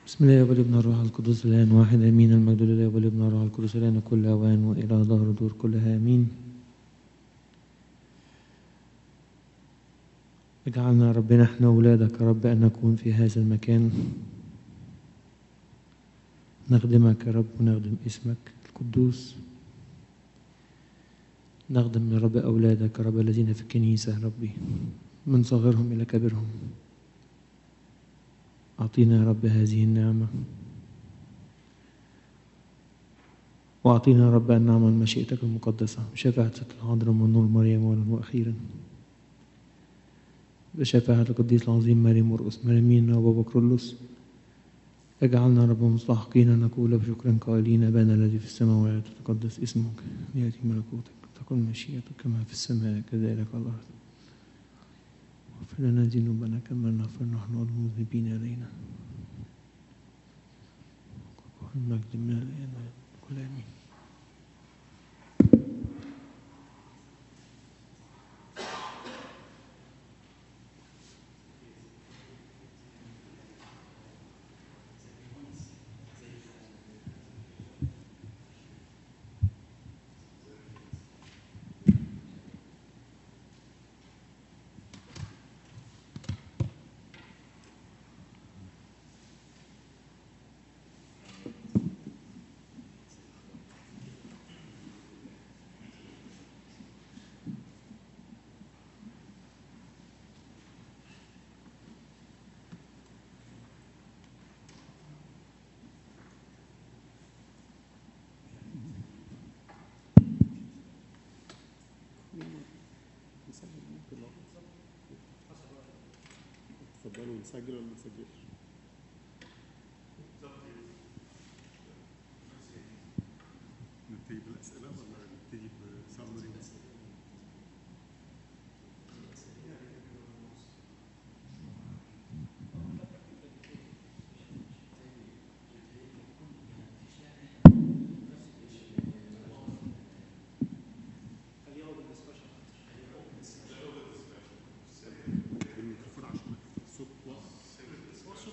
بسم الله والابن الروح القدس الآن واحد آمين المجد لله والابن الروح القدس الآن كل أوان وإلى ظهر دور كلها آمين اجعلنا يا رب نحن أولادك يا رب أن نكون في هذا المكان نخدمك يا رب ونخدم اسمك القدوس نخدم يا رب أولادك يا رب الذين في الكنيسة يا ربي من صغرهم إلى كبرهم أعطينا يا رب هذه النعمة وأعطينا يا رب أن نعمل مشيئتك المقدسة بشفاعة الحاضر من نور مريم أولا وأخيرا بشفاعة القديس العظيم مريم مرقس مريمين وأبو بكرلس اجعلنا رب مستحقين أن نقول بشكر قائلين أبانا الذي في السماوات تقدس اسمك يأتي ملكوتك تكن مشيئتك كما في السماء كذلك على الأرض واغفر لنا ذنوبنا كما نغفر نحن المذنبين إلينا المجد من الآن كل آمين اتفضلوا نسجل ولا ما نسجلش؟ نبتدي بالأسئلة ولا نبتدي بسامري؟ الميكروفون عشان الصوت واضح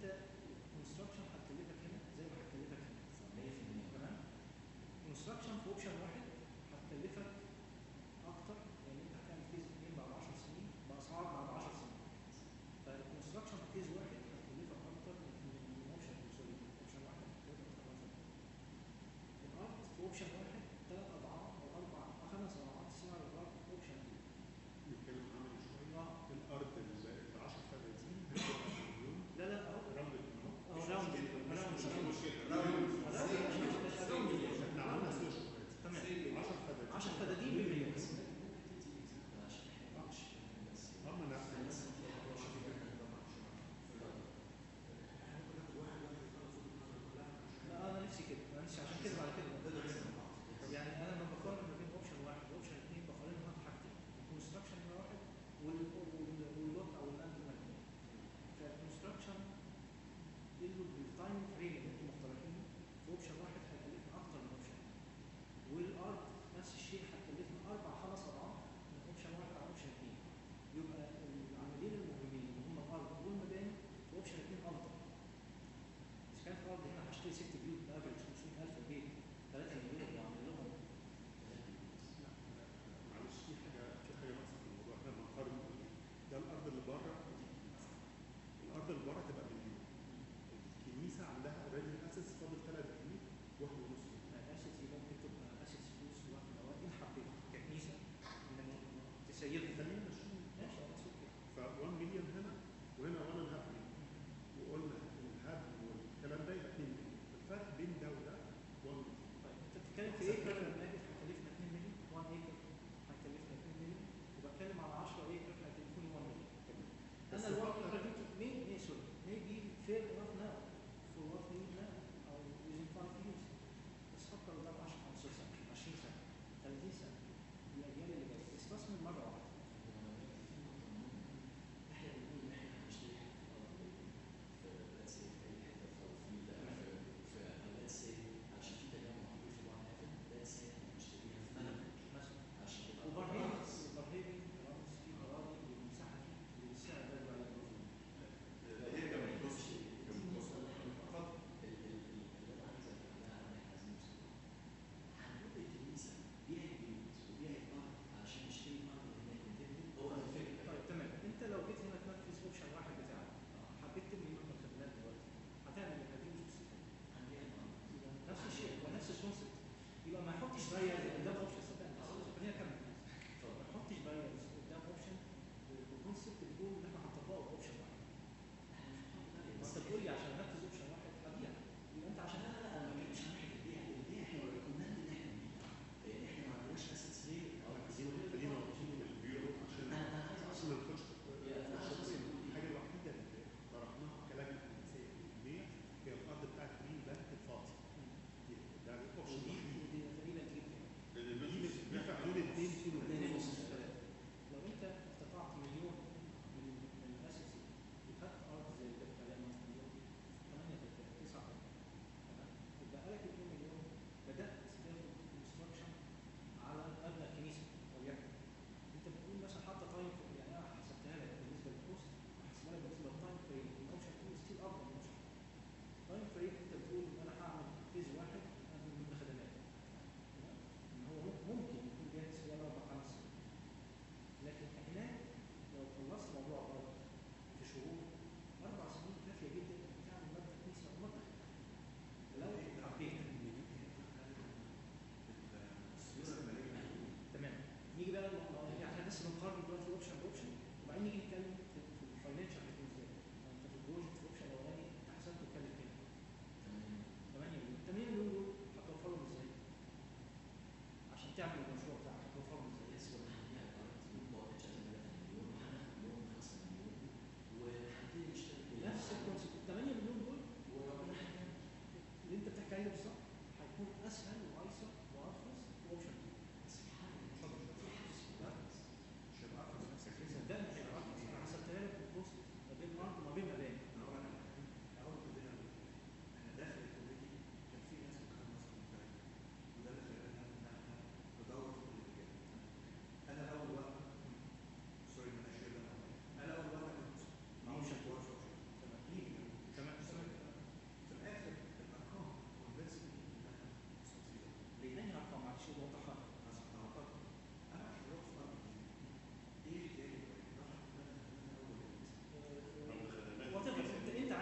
انت الكونستراكشن هتكلفك هنا زي ما هتكلفك هنا تمام الكونستراكشن في اوبشن واحد هتكلفك اكتر لان انت هتعمل فيز اثنين بعد 10 سنين باسعار بعد 10 سنين فالكونستراكشن في فيز واحد هتكلفك اكتر من من اوبشن سوري اوبشن واحد هتكلفك اكتر من الارض في اوبشن واحد ثلاث اضعاف او اربع او خمس اضعاف سعر الارض في اوبشن اثنين نتكلم عملي شويه اه الارض ال 10 30 هتبقى مليون لا لا اهو راوند اهو راوند راوند مش مشكله راوند احنا عملنا سيرش تمام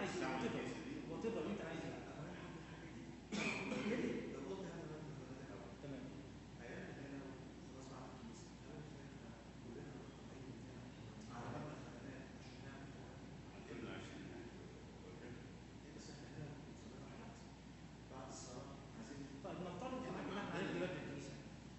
عايز وات ايفر انت عايز ايه تمام طيب نفترض ان احنا بناء على دلوقتي الكنيسه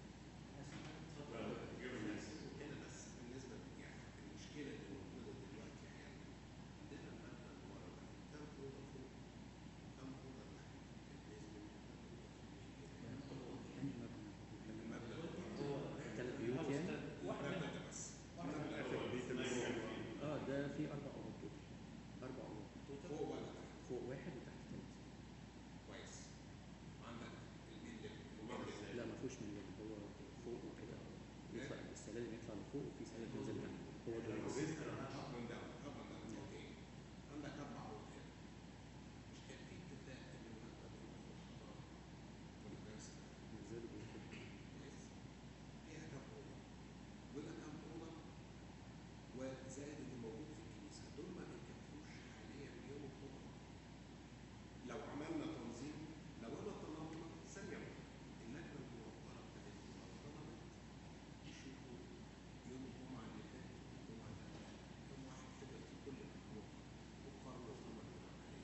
هنا بس بالنسبه يعني المشكله اللي موجوده دلوقتي يعني عندنا المبنى اللي ورا ده كم اوضه فوق كم اوضه تحت البيزمنت كم اوضه في المبنى اللي هو ورا ثلاث بيوت يعني واحد المبنى منهم ده بس واحد المبنى منهم. اللي ورا. البيت اللي هو اه ده في اربع اوض كده اربع اوض فوق ولا تحت فوق واحد وتحت ثلاثه كويس وعندك المين ليفل المين ليفل لا ما فيهوش من اللي هو فوق وكده يطلع السلالم يطلع لفوق وفي سلالم تنزل تحت هو ده اب اند داون اب اند داون اوكي عندك اربع اوض هنا مش كان في اتفاق ان المبنى ده يبقى فوق الخضار والجلسه نزلوا بيوت كويس فيها كام اوضه وده كام اوضه وزائد اللي موجود في الكنيسه دول ما بيكفوش حاليا يوم الخطبه لو عملنا تنظيم لو انا طلبنا ثانيه واحدة، اللجنه الموقره بتاعتنا لو طلبت يشوفوا يوم الجمعه اللي فاتت والجمعه اللي فاتت يوم واحد كده في كل اسبوع وقارنوا ثمن العمليه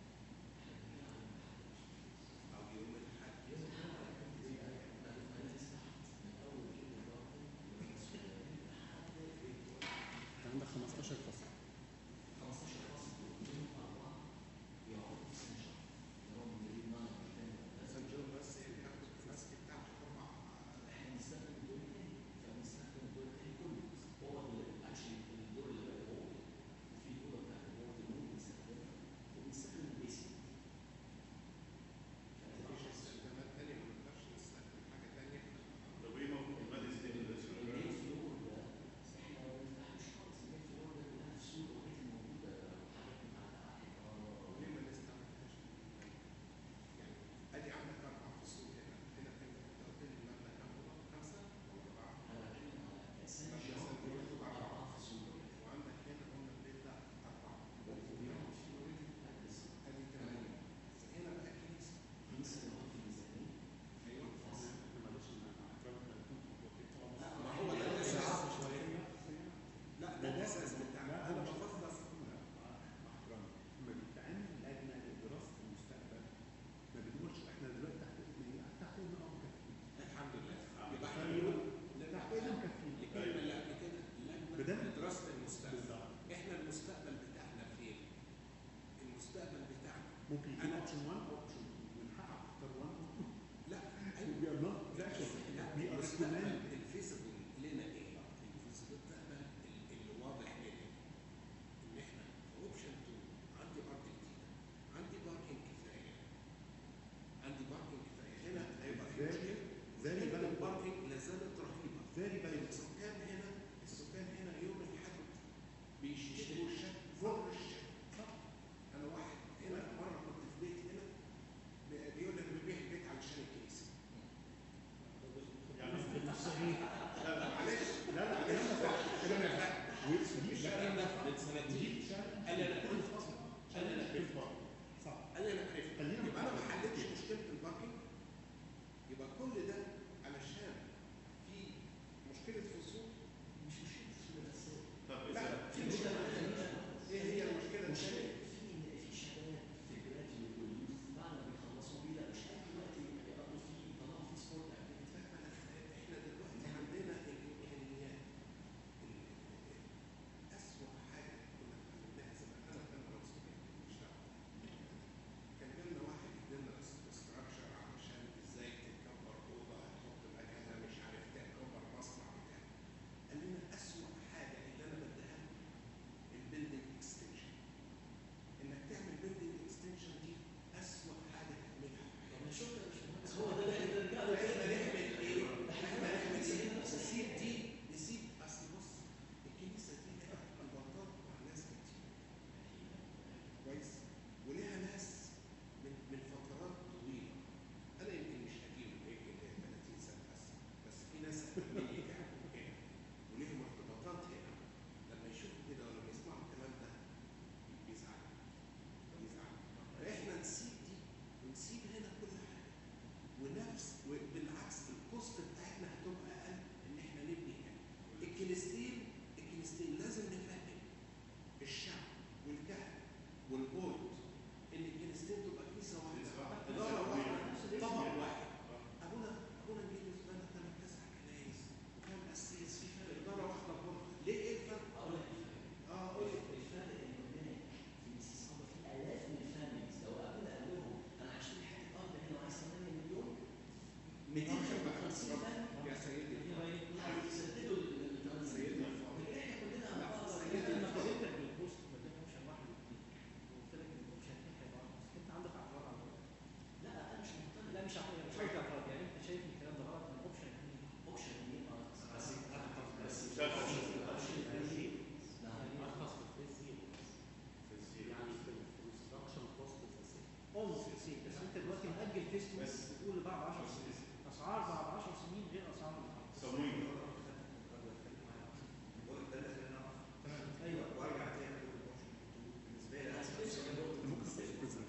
او يوم الاحد انت عندك 15 فصل سان جون بس بياخد الماسك بتاعته اربع مفيش استخدامات تانية ما نقدرش نستخدم حاجة تانية طب ايه موجود المادة دي ليه ما نستخدمهاش؟ يعني ادي عندك اربع فصول هنا هنا كام انت قلت لي المبنى كام اوضه؟ خمسة ولا أربعة؟ مبنى سان جون أربعة وعندك هنا قلنا البيت ده أربعة ادي ثمانية هنا بقى كنيسة ايوه ما هو ده الاساس لا ده الاساس بتاعنا انا بفضل مع احترامي لما بيتعمل لجنه لدراسه المستقبل ما بنقولش احنا دلوقتي تحت ايدنا تحت ايدنا اه مكفيين الحمد لله يبقى احنا بنقول تحت ايدنا مكفيين الكلمه اللي قبل كده لجنه بدل- لدراسه المستقبل بالظبط. احنا المستقبل بتاعنا فين؟ المستقبل بتاعنا ممكن يكون أنا- اوبشن 1 اوبشن من حقك تختار 1 او 2 لا we are not that لا we are المستقبل recommended الفيزبل لنا ايه؟ المستقبل اللي واضح لنا ان احنا في اوبشن 2 عندي ارض جديده عندي باركنج كفايه عندي باركنج كفايه هنا هيبقى في Very- مشكله very مشكلة valuable. الباركنج لا زالت رهيبه very valuable. السكان هنا السكان هنا يوم الاحد بيشتروا الشك فوق الشك انا واحد هنا مره كنت في بيت هنا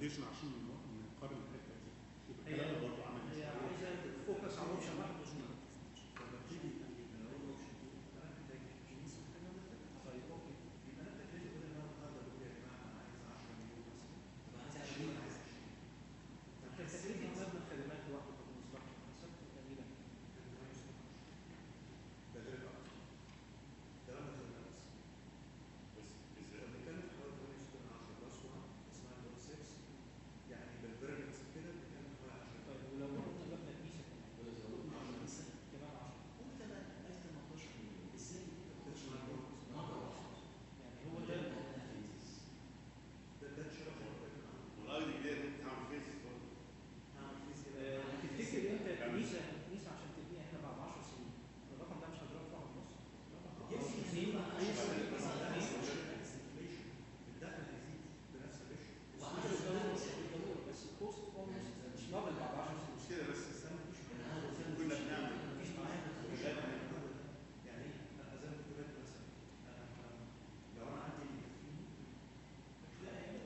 اديشن عشان من- نقارن الحته دي يبقى هي الكلام ده برضه عمل هي عايزه فوكس على اوبشن واحد واثنين لما تيجي يبقى اقول اوبشن 2 انا محتاج كنيسه الكلام ده طيب اوكي يبقى انا تكلفه كل ما النهارده بقول يا جماعه انا عايز 10 مليون مثلا طب عايز 20 20 عايز 20 كان تكلفه مبنى الخدمات لوحده في المستقبل حسبت تقريبا ده غير الاكتر ده لما خدنا بس بس بس فبنتكلم في حوالي 28 10 بلس 1 اسمها دور 6 يعني بالفيرنس كده بنتكلم في حوالي 10 طيب ولو قلنا مبنى كنيسه كمان ولو كنيسة كمان 10 قول كمان عايز 18 مليون ازاي دي مش 18 مليون مرة مرة واحدة يعني هو ده ده ده الشرف اللي بتكلم عنه والارض الجديده ممكن تعمل فيس برضه هعمل فيس كده آه، تفتكر انت كنيسه كنيسه عشان تبنيها احنا بعد 10 سنين الرقم ده مش هيضرب في واحد ونص يكفي سنين الدخل هيزيد بنفس الريشيو وعمل بالضروره بس الكوست اولموست مش دبل بعد 10 سنين مش كده بس السنه مفيش انا عارف كنا بنعمل مفيش معايا مش يعني انا زي ما كنت بقول مثلا انا أنا لو انا عندي اللي يكفيني لا يعني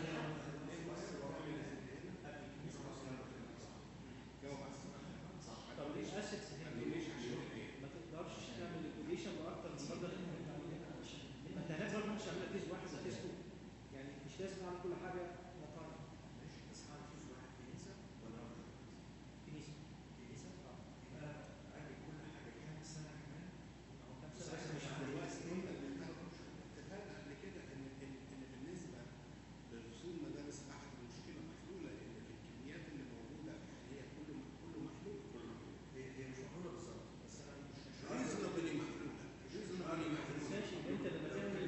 صح طب ليه اسيتس ما تقدرش تعمل ليكويديشن باكتر من مبلغ ما انت هناك برضه مش هعمل فيز واحد وفيز 2 يعني مش لازم اعمل كل حاجه مطار ماشي بس هعمل فيز واحد كنيسه ولا واحده كنيسه كنيسه يبقى اجي كل حاجه كام سنه كمان هو كام بس سنه احنا مش مش دلوقتي كنا اتفقنا قبل كده ان ان ان بالنسبه لرسوم مدارس احد المشكله محلوله لان الكميات اللي موجوده هي كله كله محلول هي هي مش محلوله بالظبط بس انا مش مش ريزونبلي محلوله ريزونبلي ما محلوله تنساش ان انت لما تعمل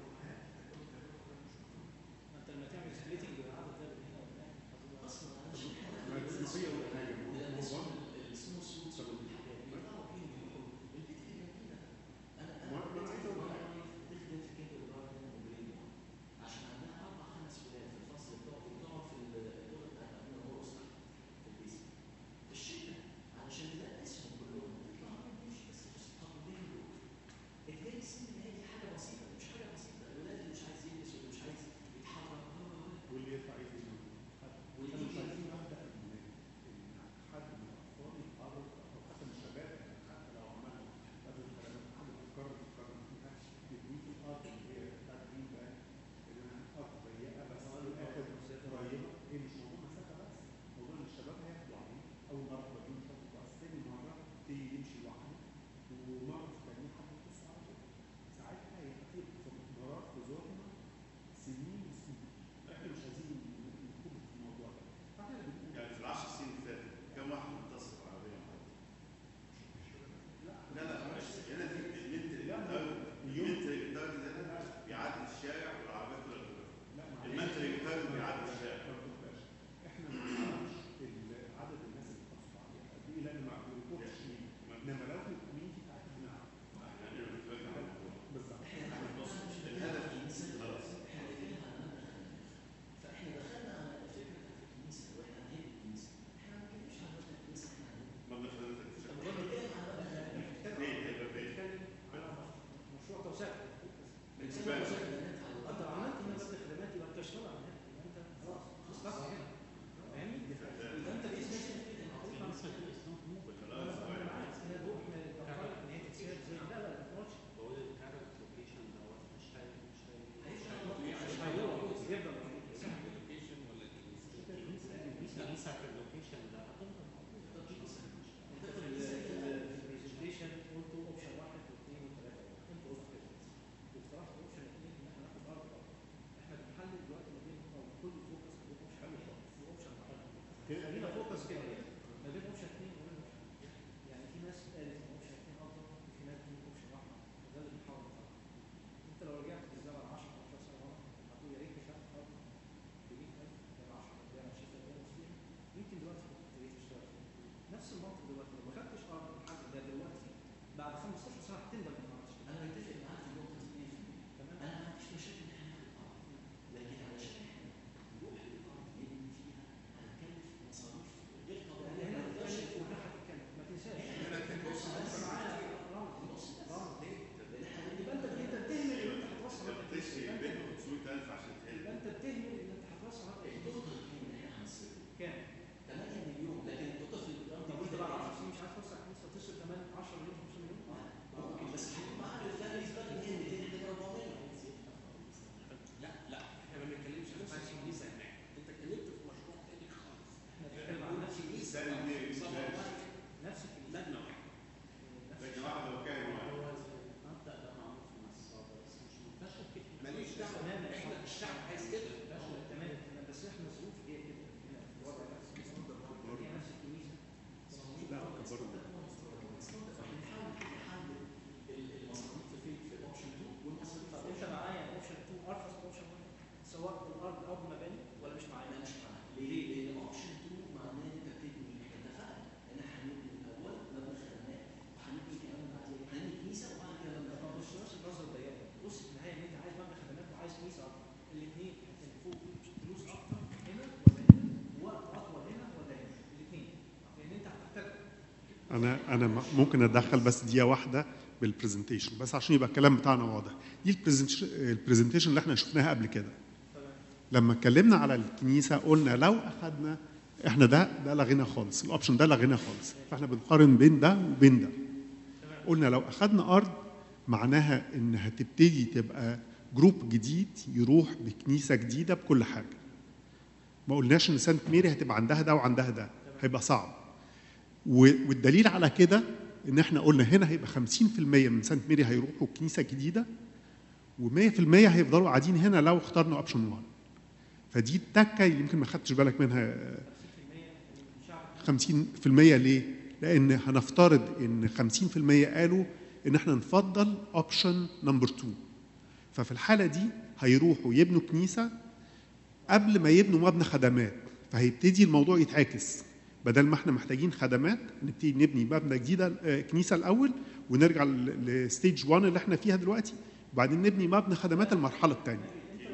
ما انت لما تعمل سبليتنج بالعدد ده من هنا ومن هنا هتبقى اصلا انا مش ما الجنسيه ولا حاجه لان هو اسمه اسمه السوق والحاجات بيطلعوا فيه بيقولوا البيت اللي جنبينا انا انا ما- ما أنا عايز أقول حاجة. تخدم في كيندر جاردن وجرين عشان عندنا اربع خمس ولاد في الفصل بتقعد بتقعد في الدور بتاع ابونا هو اسره في البيسمنت في الشتاء علشان تدرسهم كلهم تطلع منهم مش بس تقليل دول اتنين سن هي دي حاجه بسيطه مش حاجه بسيطه الولاد اللي مش عايز يلبس واللي مش عايز يتحرك واللي يدفع يدفع واللي احنا مش يجي- عايزين نبدا ان ان حد من الاطفال يتعرض او حتى من الشباب يعني حتى لو عملنا قبل الخدمات حد بيتكرر بيتكرر ما ينفعش يبني في الارض اللي هي بتاعت جرين بانك ان انا ارض ضيقه بس اخد قريبه هي مش موضوع مسافه بس موضوع ان الشباب هياخدوا عليه اول مره توديهم يحطوا كويس تاني مره تيجي يمشي لوحده ومره تانية حد يبص على طول ساعتها هيبقى في مرات بزورنا سنين وسنين احنا مش عايزين ندخل في الموضوع ده فاحنا بنقول يعني في العشر سنين اللي فاتت كم واحد متصل بعربيه محطة؟ لا لا معلش هنا في المنتل لا، الدولي اليوم- المنتل الدولي ده بيعدي الشارع والعربيات كلها بتوقف لا معلش. المنتل الدولي بيعدي الشارع ما بتبقاش. احنا ما بنعرفش ال- عدد الناس اللي بتصل عليها قد ايه لان ما بنربطش مين انما لو في الكوميونتي بتاعتنا بنعرف يعني بنتفرج على الموضوع. بالظبط احنا عندنا مش الهدف الكنيسه خلاص. احنا بنتكلم عن مبنى خدمات فاحنا دخلنا على الفكره بتاعت الكنيسه واحنا هنهد الكنيسه احنا ما بنتكلمش عن مبنى الكنيسه احنا هنهد مبنى خدمات طب الشارع. احنا بنتكلم عن مبنى خدمات فين هيبقى فين؟ بتتكلم على مشروع توسعه بنتكلم عن خدمات على انت لو الارض عملت هنا مبنى خدمات يبقى انت اشتغل على هنا يبقى انت خلاص اصبحت هنا فاهمني؟ يبقى انت باسم خلاص انا معاك انا بروح بفكر ان هي تتساب زي لا لا ما تقولش بقول الكارنت لوكيشن دوت مش هي مش هي مش هيروح يفضل الكنيسه في اللوكيشن ده هتفضل موجوده انت في البرزنتيشن قلتوا اوبشن واحد واثنين وثلاثه انتوا قلتوا كده واقترحت اوبشن اثنين ان احنا ناخد ارض أرض. احنا بنحلل دلوقتي ما بين او كل فوكس ما بين اوبشن واوبشن واحد خلينا فوكس كده ما بين اوبشن اثنين وما بين اوبشن يعني في ناس قالت ان اوبشن اثنين افضل وفي ناس بتقول اوبشن واحد وده اللي بنحاول نفعله انت لو رجعت في الزمن 10 15 سنه ورا هتقول يا ريت كان ارض ب 100000 كان 10 كان 20000 مسلم يمكن دلوقتي كنت ابتديت تشتغل فيه. نفس المنطق دلوقتي لو ما خدتش ارض الحاج ده دلوقتي بعد 15 سنه هتندم انك ما عملتش كده انا متفق معاك في النقطه دي 100% تمام انا ما عنديش مشاكل ان احنا ناخد ارض لكن علشان احنا نروح للارض نبني فيها هنتكلف مصاريف غير طبيعيه انا انا م- ممكن اتدخل بس دقيقه واحده بالبرزنتيشن بس عشان يبقى الكلام بتاعنا واضح دي البرزنتيشن البرزنتيشن اللي احنا شفناها قبل كده لما اتكلمنا على الكنيسه قلنا لو اخذنا احنا ده ده لغينا خالص الاوبشن ده لغينا خالص فاحنا بنقارن بين ده وبين ده قلنا لو اخذنا ارض معناها ان هتبتدي تبقى جروب جديد يروح بكنيسه جديده بكل حاجه ما قلناش ان سانت ميري هتبقى عندها ده وعندها ده هيبقى صعب و- والدليل على كده ان احنا قلنا هنا هيبقى 50% من سانت ميري هيروحوا كنيسه جديده و100% هيفضلوا قاعدين هنا لو اخترنا اوبشن 1 فدي التكه اللي يمكن ما خدتش بالك منها آه، 50% ليه؟ لان هنفترض ان 50% قالوا ان احنا نفضل اوبشن نمبر 2 ففي الحاله دي هيروحوا يبنوا كنيسه قبل ما يبنوا مبنى خدمات فهيبتدي الموضوع يتعكس بدل ما احنا محتاجين خدمات نبتدي نبني مبنى جديده آه، كنيسه الاول ونرجع ل- لستيج 1 اللي احنا فيها دلوقتي وبعدين نبني مبنى خدمات المرحله الثانيه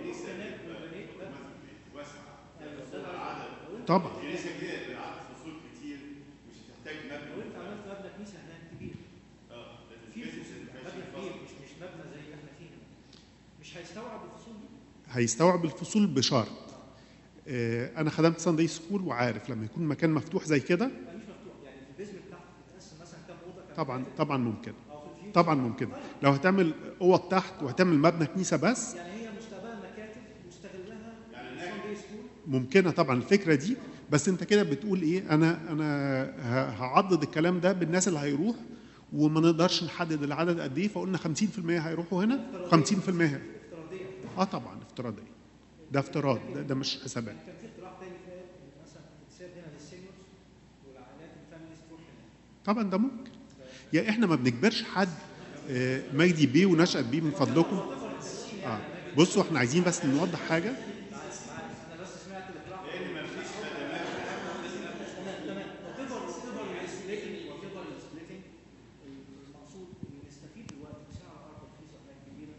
طبعا كنيسه جديده يبقى عدد فصول كتير مش هتحتاج مبنى لو انت عملت مبنى كنيسه هتلاقي كبير اه لازم في تفرش فصول ما مبنى ينفعش كبير ينفصل. مش مش مبنى زي اللي احنا فيه مش هيستوعب الفصول دي هيستوعب الفصول بشرط آه، انا خدمت ساندي سكول وعارف لما يكون مكان مفتوح زي كده مش مفتوح يعني في البيزمنت تحت بتقسم مثلا كام اوضه كام طبعا كاتب، طبعا ممكن او في الفيوتشر طبعا ممكن لو هتعمل اوض تحت وهتعمل مبنى كنيسه بس يعني هي مستقبلا مكاتب مستغلها ساندي سكول ممكنه طبعا الفكره دي بس انت كده بتقول ايه انا انا ه- هعضد الكلام ده بالناس اللي هيروح وما نقدرش نحدد العدد قد ايه فقلنا 50% هيروحوا هنا 50% هنا افتراضيه اه طبعا افتراضيه ده افتراض ده, ده مش حسابات كان في اقتراح تاني فات ان مثلا تتساب هنا للسينيورز والعائلات الفاميليز تروح هنا طبعا ده ممكن يا احنا ما بنجبرش حد آه، مجدي بيه ونشأت بيه من فضلكم اه بصوا احنا عايزين بس نوضح حاجه انا بس سمعت الاقتراح لان ما فيش تمام تمام وتفضل وتفضل السبليتنج وتفضل السبليتنج المقصود ان نستفيد دلوقتي بسعر ارض رخيصه هناك كبيره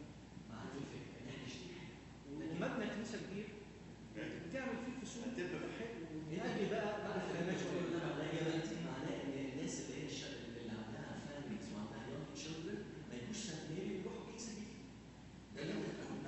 ومبنى كنيسه كبير بتعمل فيه فصول حلو ونقلل بقى بقى الخدمات شويه معناه ان الناس اللي هي الش- اللي عندها فاميليز وعندها يونج تشيلدرن ما يجوش سانت ميري يروحوا كنيسه جديده. ده اللي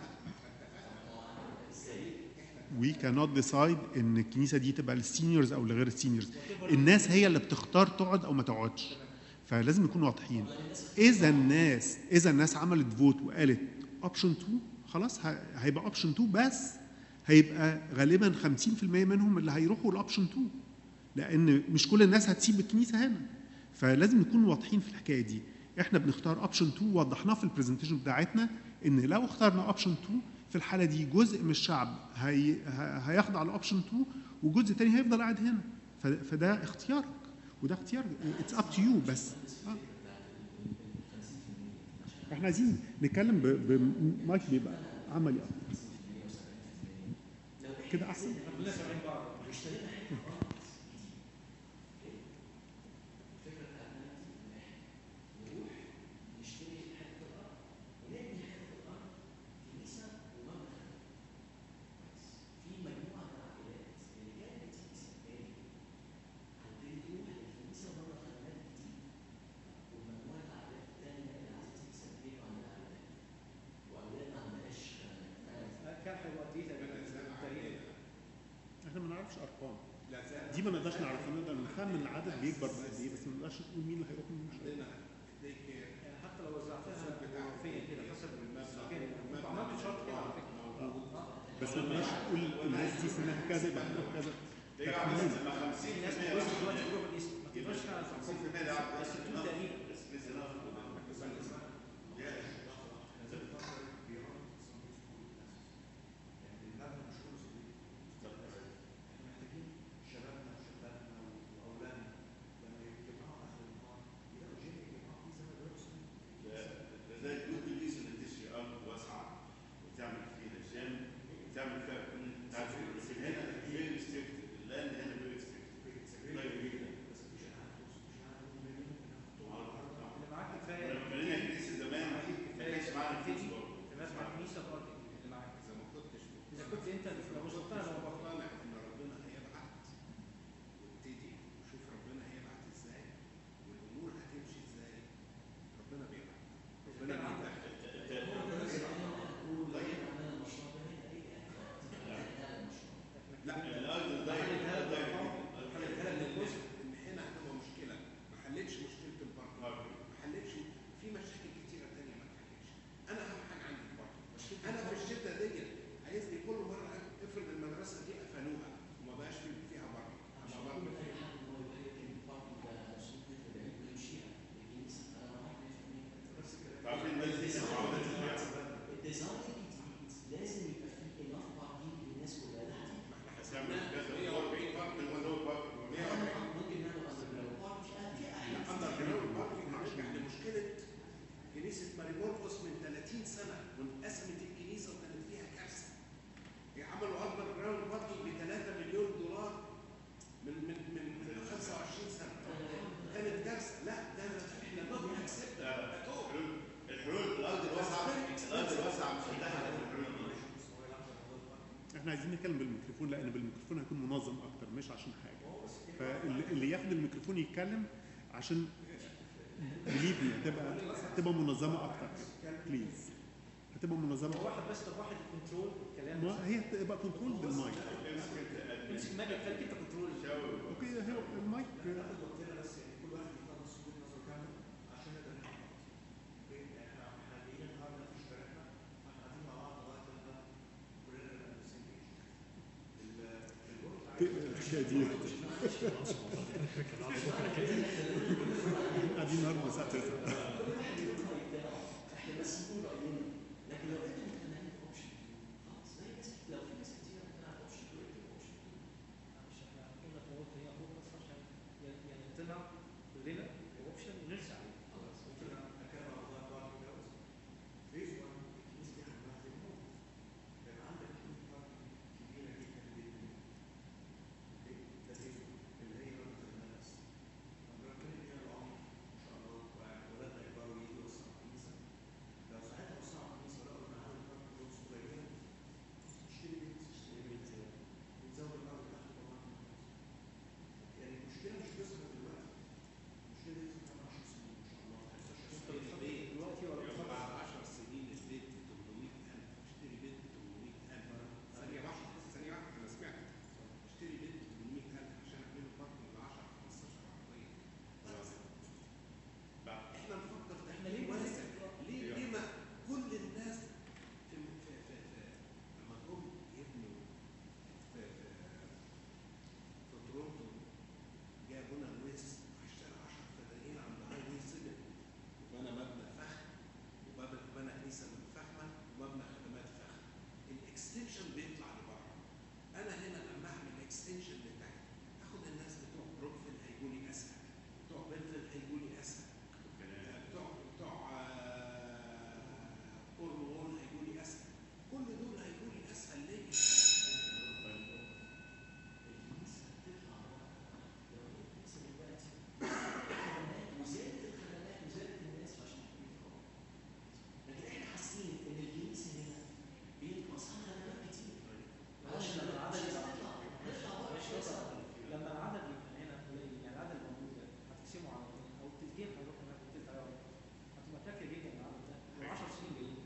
احنا we cannot decide ان الكنيسه دي تبقى للسينيورز او لغير السينيورز الناس هي اللي بتختار تقعد او ما تقعدش فلازم نكون واضحين اذا الناس اذا الناس عملت فوت وقالت اوبشن 2 خلاص ه- هيبقى اوبشن 2 بس هيبقى غالبا 50% منهم اللي هيروحوا لاوبشن 2 لان مش كل الناس هتسيب الكنيسه هنا فلازم نكون واضحين في الحكايه دي احنا بنختار اوبشن 2 وضحناه في البرزنتيشن بتاعتنا ان لو اخترنا اوبشن 2 في الحاله دي جزء من الشعب هي ه- هيخضع لاوبشن 2 وجزء تاني هيفضل قاعد هنا ف- فده اختيارك وده اختيار اتس اب تو يو بس آه. احنا عايزين نتكلم ب- بمايك بيبقى عملي اكتر كده احسن نشتري حته الارض ونبني حته الارض كنيسه ومبنى خدمات. في مجموعه من العائلات اللي كانت بتيجي سانت ماري هتبتدي تروح للكنيسه ومبنى خدمات جديد ومجموعه العائلات الثانيه اللي عايزه تيجي سانت ماري وعندها اولاد واولاد ما عندهاش خدمات كان هيوديه تقريبا تقريبا احنا ما نعرفش ارقام دي ما نقدرش نعرفها نقدر نخمن العدد بيكبر بقد ايه بس ما نقدرش نقول مين اللي هيروح ومين مش هيروح يعني حتى لو وزعتها جغرافيا كده حسب المسكن انتوا عملتوا شرط كده على فكره بس ما نقدرش نقول الناس دي سنها كذا يبقى هنروح كذا تخمين. في ناس بتوصل دلوقتي تروح الاسم ما تقدرش تعرف بس التو تقريبا محتاجين شبابنا وشبابنا واولادنا لما يجمعوا اخر النهار يلاقوا جيم يجمعوا فيه زي ما بيرقصوا زي الجود الكيس اللي تشتري ارض واسعه وتعمل فيها جيم وتعمل فيها كل انت عارف هنا فيري ريستريكتد اللاند هنا فيري ريستريكتد طيب جدا بس مفيش حاجه مفيش حاجه ممكن ناخد طول الارض اللي معاك كفايه لما بنينا كنيسه زمان تعمل كذا 140 فرق المزود فرق 140 ممكن نعمل اندر جراوند مش في احيان اندر جراوند باركينج هنرجع لمشكله كنيسه ماريمورفوس من 30 سنه وانقسمت الكنيسه وكانت فيها كارثه. عملوا اندر جراوند باركينج ب 3 مليون دولار من من من من 25 سنه. كانت كارثه لا ده احنا نوت اكسبت لا لا الحلول الحلول الارض الواسعه الارض الواسعه مش هتدخل الحلول دي احنا عايزين نتكلم بالميكروفون لان بالميكروفون هيكون منظم اكتر مش عشان حاجه فاللي اللي ياخد الميكروفون يتكلم عشان بليف مي هتبقى هتبقى منظمه اكتر بليز هتبقى منظمه واحد بس طب واحد كنترول الكلام ما هي تبقى كنترول بالمايك امسك انت قد امسك ماجد خليك انت كنترول شاور اوكي هي المايك ناخد وقتنا بس يعني كل واحد يخلص وجهه نظره كامله عشان نقدر نفهم اوكي يعني احنا احنا جايين النهارده في اشتراكنا احنا قاعدين مع بعض لغايه لما كلنا نبقى نسيب البورد شديد قاعدين النهارده الساعه 9 احنا بس نكون راينا لكن لو انتم مقتنعين باوبشن خلاص زي ناس لو في ناس كتير مقتنعه باوبشن 2 اكتب اوبشن مش احنا قلنا في الوقت هي هو بس عشان يعني يعني نطلع كلنا اوبشن ونرسى عليه خلاص ممكن اتكلم عن موضوع البارك دوت فيز 1 الكنيسه دي عندها زي ما هو كان عندك كميه بارك كبيره جدا جدا اوكي ده فيز 1 اللي هي رابطه الناس ربنا يدينا العمر ان شاء الله وولادنا يكبروا ويجوا يوسعوا الكنيسه لو ساعتها وسعوا الكنيسه ولقوا ان عدد البارك دول صغيرين اشتري بيت اشتري بيت وتزود الارض تحت طبعا يعني المشكله مش بتظهر دلوقتي المشكله دي بتظهر 10 سنين ان شاء الله 15 سنه البيت دلوقتي ولا يبقى بتفكر بعد 10 سنين البيت ب 800000 اشتري بيت ب 800000 ثانية واحدة ثانية واحدة أنا سمعت اشتري بيت ب 800000 عشان أعمله باركنج ب 10 15 عربية بعد احنا نفكر احنا احنا ليه ليه بنفكر؟ واسع ليه ليه ما كل الناس في في في, في لما جم يبنوا في في في تورونتو جابونا لويس اشترى 10 فدانين عند هاي واي 7 وبنى مبنى فخم وبنى بنى كنيسه فخمه ومبنى خدمات فخم الاكستنشن بيطلع لبره انا هنا لما اعمل الاكستنشن بتاعي اخد الناس بتوع بروكفيل هيجوا لي اسهل بتوع بنفيل هيجوا لي اسهل بتوع بتوع آه، كورنوول هيجوا لي اسهل كل دول هيجوا لي اسهل ليه؟ الكنيسه بتطلع بره لو هي الكنيسه دلوقتي خدمات وزياده الخدمات وزياده الناس عشان يتقوى لكن احنا حاسين ان الكنيسه هنا بينقص عنها خدمات كتير عشان لما العدد عشان يبقى نطلع نطلع بره مش شويه نقطة. لما العدد يبقى هنا قليل يعني العدد الموجود ده هتقسمه على اثنين او التسجيل هيروح هناك والتلت هيقعد هتبقى كافيه جدا العدد ده و 10 سنين جايين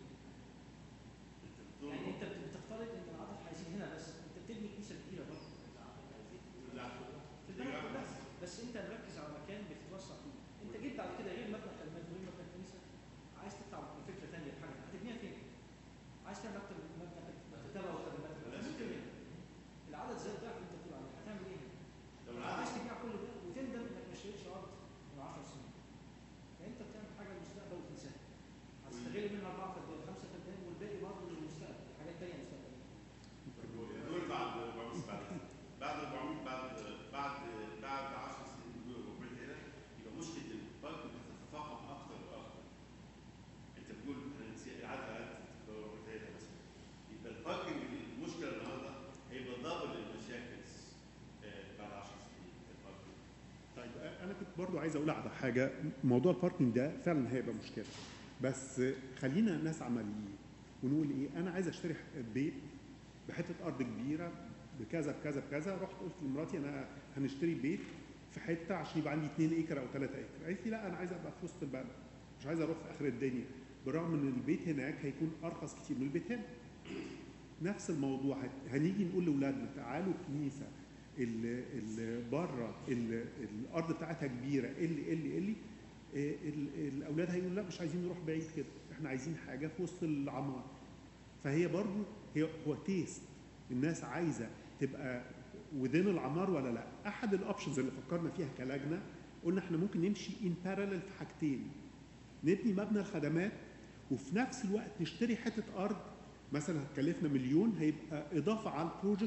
يعني انت بت- بتفترض ان العدد هيزيد هنا بس انت بتبني كنيسه كبيره برضه لا في البلد كلها بس انت مركز على مكان بتتوسع فيه انت جيت بعد كده غير مبنى خدمات غير مبنى كنيسه عايز تطلع بفكره ثانيه بحاجه هتبنيها فين؟ عايز تعمل اكتر من مبنى تتابع وخدمات لازم ممكن العدد زي الضعف اللي انت بتقول عليه هتعمل ايه؟ لو لو العدد عايز تبيع كل ده وتندم انك ما اشتريتش ارض من 10 سنين فانت بتعمل حاجه للمستقبل وتنساها هتستغل منها اربعه فدان خمسه فدان والباقي برضه للمستقبل حاجات ثانيه مستقبليه دول بعد 400 بعد بعد 400 بعد بعد بعد 10 سنين دول 400 هنا يبقى مشكله البنك بتتفاقم اكتر واكتر انت بتقول انا نسيت العدد عدد 400 هنا بس يبقى الباركنج المشكله النهارده هيبقى دبل المشاكل آه، بعد 10 سنين الباركنج طيب انا كنت برضو عايز اقول على حاجه موضوع الباركنج ده فعلا هيبقى مشكله بس خلينا ناس عمليين ونقول ايه انا عايز اشتري بيت بحته ارض كبيره بكذا بكذا بكذا رحت قلت لمراتي انا هنشتري بيت في حته عشان يبقى عندي 2 ايكر او 3 ايكر قالت لي لا انا عايز ابقى في وسط البلد مش عايز اروح في اخر الدنيا بالرغم ان البيت هناك هيكون ارخص كتير من البيت هنا نفس الموضوع هت- هنيجي نقول لاولادنا تعالوا كنيسه اللي اللي بره اللي الارض بتاعتها كبيره اللي اللي اللي آه، ال- الاولاد هيقولوا لا مش عايزين نروح بعيد كده احنا عايزين حاجه في وسط العمار فهي برضو هي هو تيست الناس عايزه تبقى ودين العمار ولا لا احد الاوبشنز اللي فكرنا فيها كلجنه قلنا احنا ممكن نمشي ان بارالل في حاجتين نبني مبنى الخدمات وفي نفس الوقت نشتري حته ارض مثلا هتكلفنا مليون هيبقى اضافه على البروجكت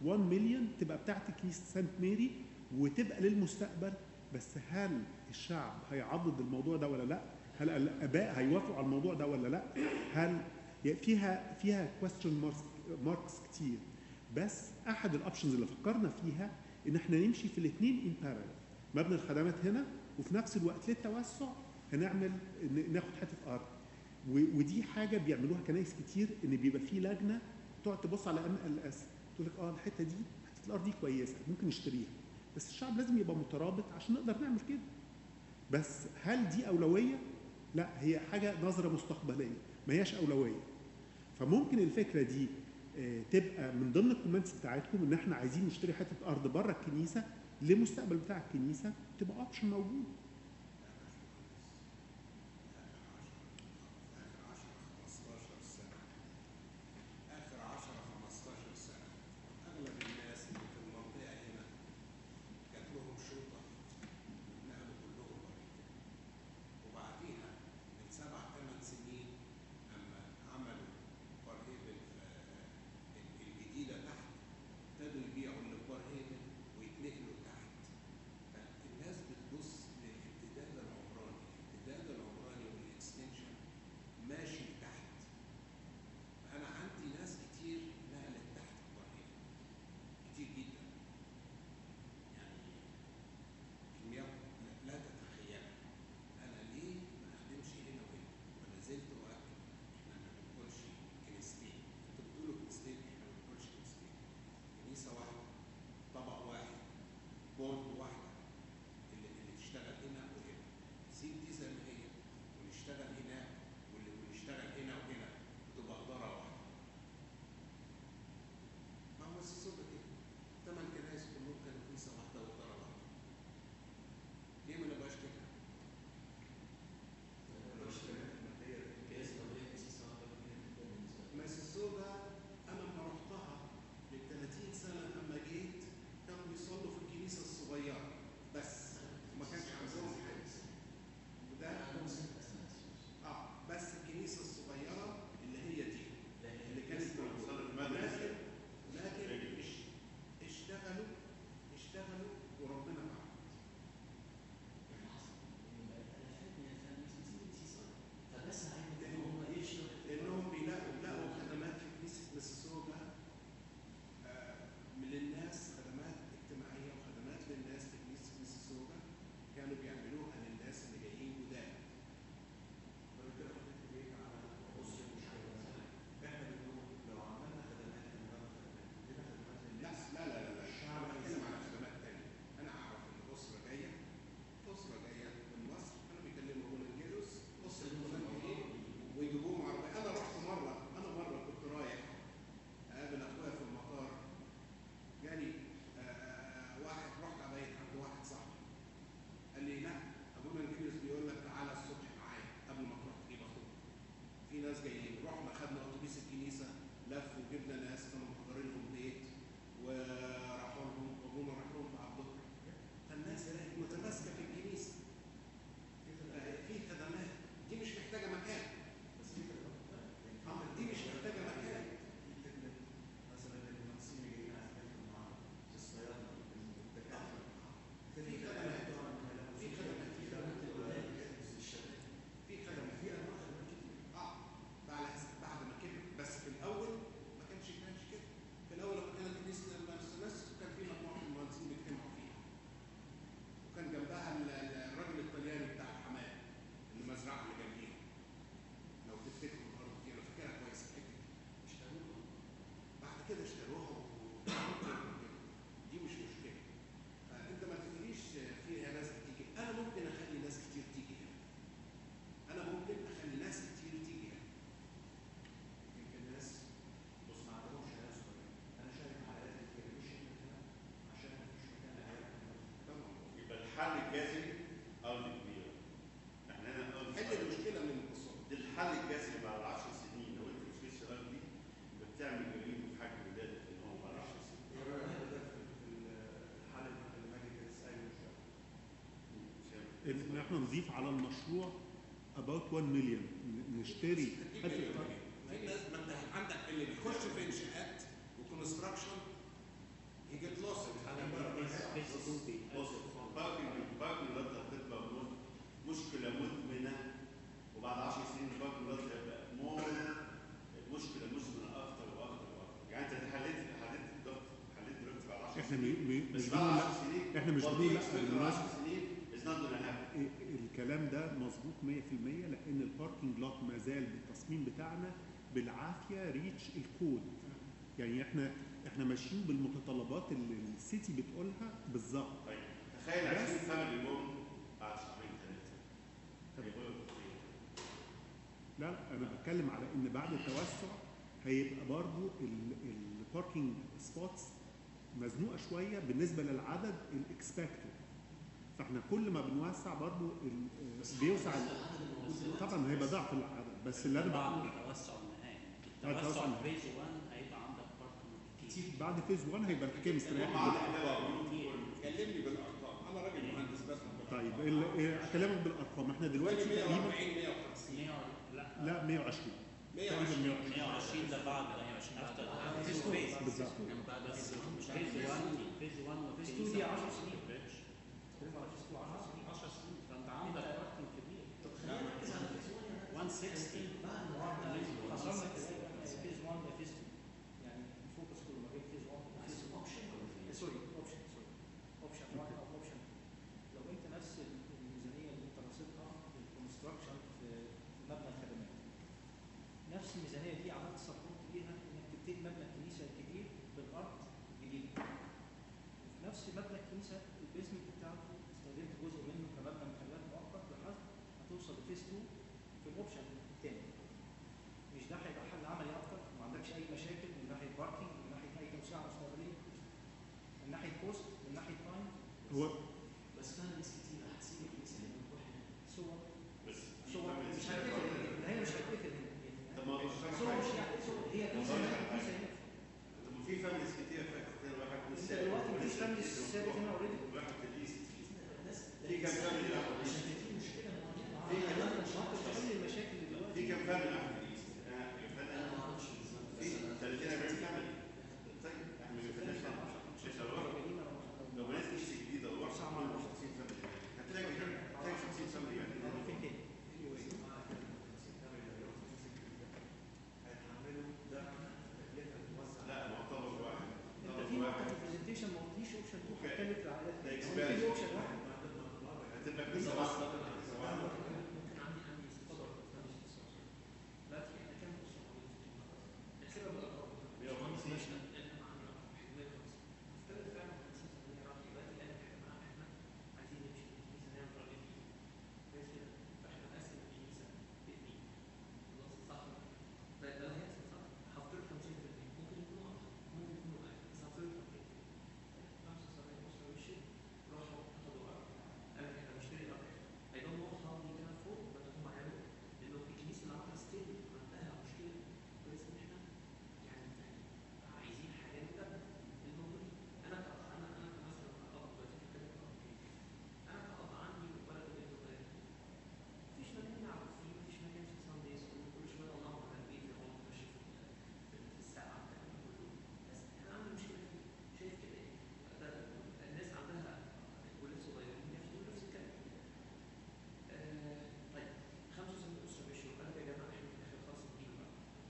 1 مليون تبقى بتاعت كنيسه سانت ميري وتبقى للمستقبل بس هل الشعب هيعضد الموضوع ده ولا لا؟ هل الاباء هيوافقوا على الموضوع ده ولا لا؟ هل يعني فيها فيها كويستشن ماركس كتير بس احد الاوبشنز اللي فكرنا فيها ان احنا نمشي في الاثنين ان بارallel مبنى الخدمات هنا وفي نفس الوقت للتوسع هنعمل ن- ناخد حته ارض و- ودي حاجه بيعملوها كنايس كتير ان بيبقى في لجنه تقعد تبص على ام ال اس تقول لك اه الحته دي حته الارض دي كويسه ممكن نشتريها بس الشعب لازم يبقى مترابط عشان نقدر نعمل كده بس هل دي اولويه؟ لا هي حاجه نظره مستقبليه ما هياش اولويه فممكن الفكره دي آه، تبقى من ضمن الكومنتس بتاعتكم ان احنا عايزين نشتري حته ارض بره الكنيسه للمستقبل بتاع الكنيسه تبقى اوبشن موجود آخر 10 15 سنة آخر 10 15 سنة أغلب الناس اللي في المنطقة هنا جات لهم شوطة نقلوا كلهم بره وبعديها من سبع ثمان سنين أما عملوا بار هيفن في الجديدة تحت ابتدوا يبيعوا اللي في بار هيفن ويتنقلوا تحت فالناس بتبص للامتداد العمراني الامتداد العمراني والاكستنشن ماشي تحت فأنا عندي ناس كتير نقلت تحت بار هيفن كتير جدا يعني كميات لا تتخيلها انا ليه ما اخدمش هنا وهنا ولا زلت واكد احنا ما بنقولش كنيستين انتوا بتقولوا كنيستين احنا ما بنقولش كنيستين كنيسه واحده طبق واحد بورد واحده اللي اللي تشتغل هنا وهنا سيب دي زي ما هي ونشتغل هناك واللي ونشتغل هنا وهنا وتبقى اداره واحده ما هو السيسوبة كده ثمان كنايس كلهم كانوا كنيسه واحده واداره واحده ليه ما نبقاش كده؟ ماسيسوجا انا لما رحتها من 30 سنه لما جيت كانوا بيصلوا في الكنيسه الصغيره بس ما كانش عندهم حاجه وده اه بس الكنيسه الصغيره اللي هي دي اللي كانت موجوده لكن لكن اش- اشتغلوا اشتغلوا وربنا معاهم لانهم بيلاقوا لقوا خدمات في كنيسه ميسيسوجا آه، من الناس خدمات اجتماعيه وخدمات للناس في كنيسه ميسيسوجا كانوا بيعملوها للناس اللي جايين جداد لا لا لا لا لا انا بتكلم على خدمات تانية انا اعرف ان اسره جايه اسره جايه من مصر كانوا بيكلموا فولنتيرز اسره فولنتيرين ويجيبوهم عربيه انا رحت مره انا مره كنت رايح اقابل اخويا في المطار جالي آه، آه، واحد رحت ابيت عند واحد صاحبي قال لي لا ابونا الجيرس بيقول لك تعالى الصبح معايا قبل ما تروح تجيب اخوك في ناس جايين رحنا خدنا اتوبيس الكنيسه لف وجبنا ناس كانوا محضرين لهم بيت وراحوا لهم ابونا راح لهم بعد الظهر فالناس متماسكه في الكنيسه في خدمات دي مش محتاجه مكان اه دي مش محتاجه مكان في خدمات في خدمات في خدمات في خدمات في انواع خدمات كتير اه بعد بعد ما كبر بس في الاول ما كانش كانش كده في الاول لما كانت كنيسه المارسينس كان في مجموعه من المهندسين بيجتمعوا فيها وكان جنبها ال- ال- الراجل الطلياني بتاع الحمام المزرعه اللي جنبيها لو تفتكروا الارض دي انا فاكرها كويس الحته دي اشتروها بعد كده اشتروها و- دي مش مشكله فانت ما تقوليش فيها ناس بتيجي انا ممكن اخلي ناس كتير تيجي هنا انا ممكن اخلي ناس كتير تيجي هنا يمكن ناس بص ما عندهمش ناس انا شايف حالات كتير مش هنا عشان مفيش مكان لعيالهم طبعا يبقى الحل الجذري ارض كبيره احنا هنا ارض حل صغيرة. المشكله من القصور ده الحل الجذري بعد 10 سنين لو انت مش لسه الارض دي يبقى بتعمل جريمه في حجم ولادك ان هو بعد 10 سنين ايه رايك ده في في الحل اللي ماجد لسه قايله من شوية؟ ان احنا نضيف على المشروع about 1 مليون نشتري هتجيب مليون. في ناس ما انت عندك اللي بيخش في انشاءات وكونستراكشن احنا م- م- مش بس بنقول بعد لا 10 سنين احنا مش بنقول لا بالمناسبه بالمناسبه 10 سنين is not gonna happen ال- الكلام ده مظبوط 100% لان الباركينج لوت ما زال بالتصميم بتاعنا بالعافيه ريتش الكود يعني احنا احنا ماشيين بالمتطلبات اللي السيتي بتقولها بالظبط طيب تخيل بس- 20 فاميلي جم بعد شهرين ثلاثه هيغيروا التصميم لا لا انا بتكلم على ان بعد التوسع هيبقى برضو الباركينج سبوتس مزنوقه شويه بالنسبه للعدد الاكسبكتد فاحنا كل ما بنوسع برضو ال- بيوسع ال- طبعا هيبقى ضعف العدد بس اللي انا بعد بقول التوسع النهائي بعد التوسع التوسع النهائي. فيز 1 هيبقى عندك باركنج كتير بعد فيز 1 هيبقى الحكايه مستريحه كلمني بالارقام انا راجل مهندس بفهم طيب ال- إيه، اكلمك بالارقام احنا دلوقتي دلوقتي تقريبا 140 150 100 لا لا 120 120 تقريبا 120 ده بعد 120 افتر فيز فيز بالظبط بعد فيز 1 فيز 1 فيز 1 فيز 2 دي 10 سنين. بريدج. ترفع فيز 2 10 سنين 10 سنين فانت عندك باركنج كبير طب خلينا نركز على فيز 1 يا باشا. 160 بعد ما عملنا حصلنا فيز 1 ده فيز 2 يعني الفوكس كله ما بين فيز 1 وفيز 2 اوبشن ولا فيز؟ سوري اوبشن سوري اوبشن 1 او اوبشن لو انت نفس الميزانيه اللي انت رصيدها للكونستراكشن في في مبنى الخدمات نفس الميزانيه دي عملت سبورت ليها انك تبتدي مبنى الكنيسه الكبير بالارض الجديده وفي نفس مبنى الكنيسه البيزمنت بتاعته استخدمت جزء منه كمبنى محلات مؤقت لحد هتوصل لفيز 2 في الاوبشن الثاني مش ده هيبقى حل عملي اكتر ما عندكش اي مشاكل من ناحيه باركينج من ناحيه اي توسعه مستقبليه من ناحيه كوست من ناحيه تايم هو بس فيها ناس كتير هتسيب الكنيسه هنا وتروح هنا صور بس صور مش هتقفل هنا هي مش هتقفل هنا طب ما هو عشان صور مش حاجة- يعني صور هي كنيسه هنا كنيسه هنا طب ما في فاميليز كتير فاتت هنا واحد من انت السابق دلوقتي في ولسه فاميلي لسه ثابت هنا اوريدي واحد في الايست الناس في كام فاميلي راحوا عشان الايست في مشكله معينه في كمان مش هتقدر تحل المشاكل اللي دلوقتي في كام فاميلي راحوا الايست انا انا ما اعرفش بالظبط في 30 40 فاميلي طيب احنا ما فيناش مش هنروح لو بنات ايست جديده لو رحت 50 فاميلي هتلاقي هتلاقي 50 فاميلي يعني فين تاني هيتحملوا ده تكلفه توسع لا معتبر واحد انت معتبر في نقطه واحد في البرزنتيشن ما قلتليش اوبشن 2 اوكي. هتكلم في العائلات ده هو expand. في اوبشن واحد هتبقى كنيسه واحده ممكن عندي عندي استفسار دلوقتي احنا كام اسره موجودين في السبب الارقام 150 احنا معانا 150 افترض فعلا 50% راح دلوقتي قال لك يا جماعه احنا عايزين نمشي في الكنيسه نعمل راجل كويس كده فاحنا نقسم الكنيسه باثنين خلاص صح ده ده اللي هيحصل صح هفترض 50% ممكن يكونوا اكتر ممكن يكونوا اقل بس هفترض 50 75 اسره مشيوا راحوا اخذوا ارض قال لك احنا بنشتري ارض I don't know how we can afford but هم عملوا انه الكنيسه اللي عندها ستيل عندها مشكله كويس ان احنا يعني عايزين حاجه نبدا الموجودين انا كأب انا انا مثلا كأب دلوقتي في كلام أب كده. انا كأب عندي ولد وبنت وثلاثه مفيش مكان نلعب فيه مفيش مكان في سانديز كل شويه الله على البيت يقعد ماشي في في في الساعه الكلام ده كله بس انا عندي مشكله فيه شايف كده ايه ده الناس عندها ولاد صغيرين بياخدوا نفس الكلام آه، طيب 75 اسره مشوا قال لك يا جماعه احنا في الاخر خلاص نجيب بقى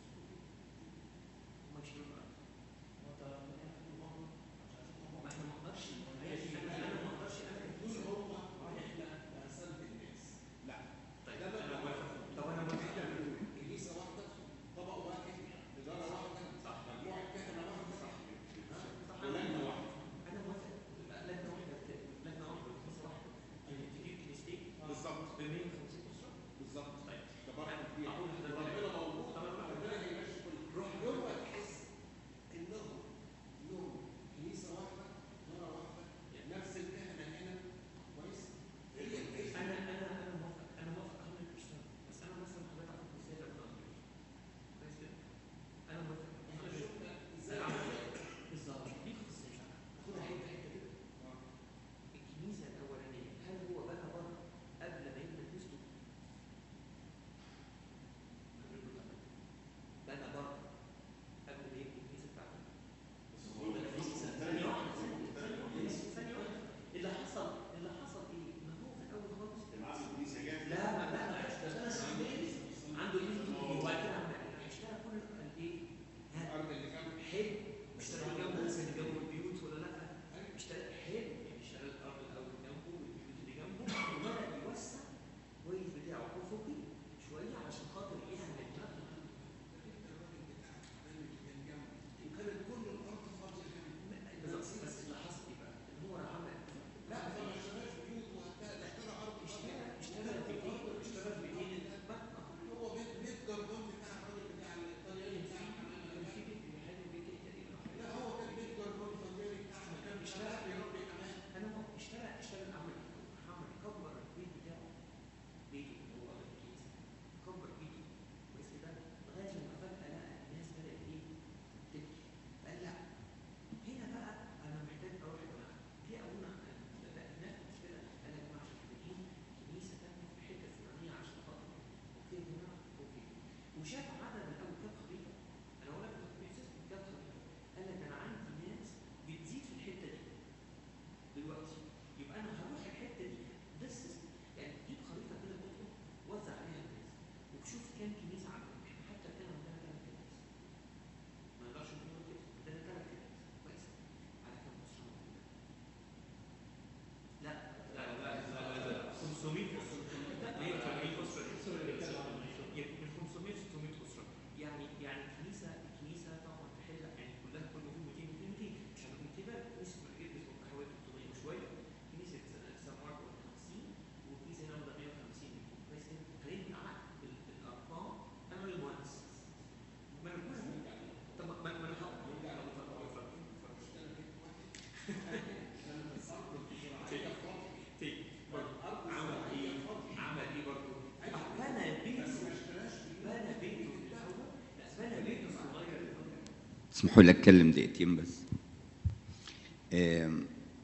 هم يشيلوا بقى وانت من هنا في الموضوع مش عايزين ما تطبق. احنا ما نقدرش انا أنا ما اقدرش انا طول هو احنا قسمت الناس لا طيب ده بقى انا موافق طب انا موافق احنا بنقول كنيسه واحده طبق واحد اداره واحده صح. مجموعه كهنه واحده صح صح ولجنه واحده انا موافق يبقى لجنه واحده لجنه واحده كنيسه واحده تجيب كنيستين بالظبط ب 150 اسره بالظبط طيب ده برضه كبير أقول لحضرتك ربنا موجود طب أنا ربنا هيمشي كل روح يوم ما تحس انهم انهم كنيسه واحده اداره واحده نفس الكهنه هنا كويس هي هي انا انا انا موافق انا موافق 100% بس انا مثلا حضرتك عارف ازاي ربنا قدر كويس كده انا موافق احنا شفنا ازاي انا عملت بالظبط دي قصه خدها حته حته كده الكنيسه الاولانيه هل هو بنى بره قبل ما يبنى كنيسته؟ بنى بره قبل ما يبني الكنيسه بتاعته ثانية واحدة ثانية واحدة ثانية واحدة اللي حصل اللي حصل ايه؟ ما هو في الاول خالص معاه الكنيسه جاهزه لا ما لا ما اشتغل سنتين عنده ايه وبعد كده عمل ايه؟ هيشتغل كل الايه؟ ها الارض اللي كانت حلو اشتغل جنبه مثلا جنبه البيوت ولا لا؟ اسمحوا لي اتكلم دقيقتين بس آم،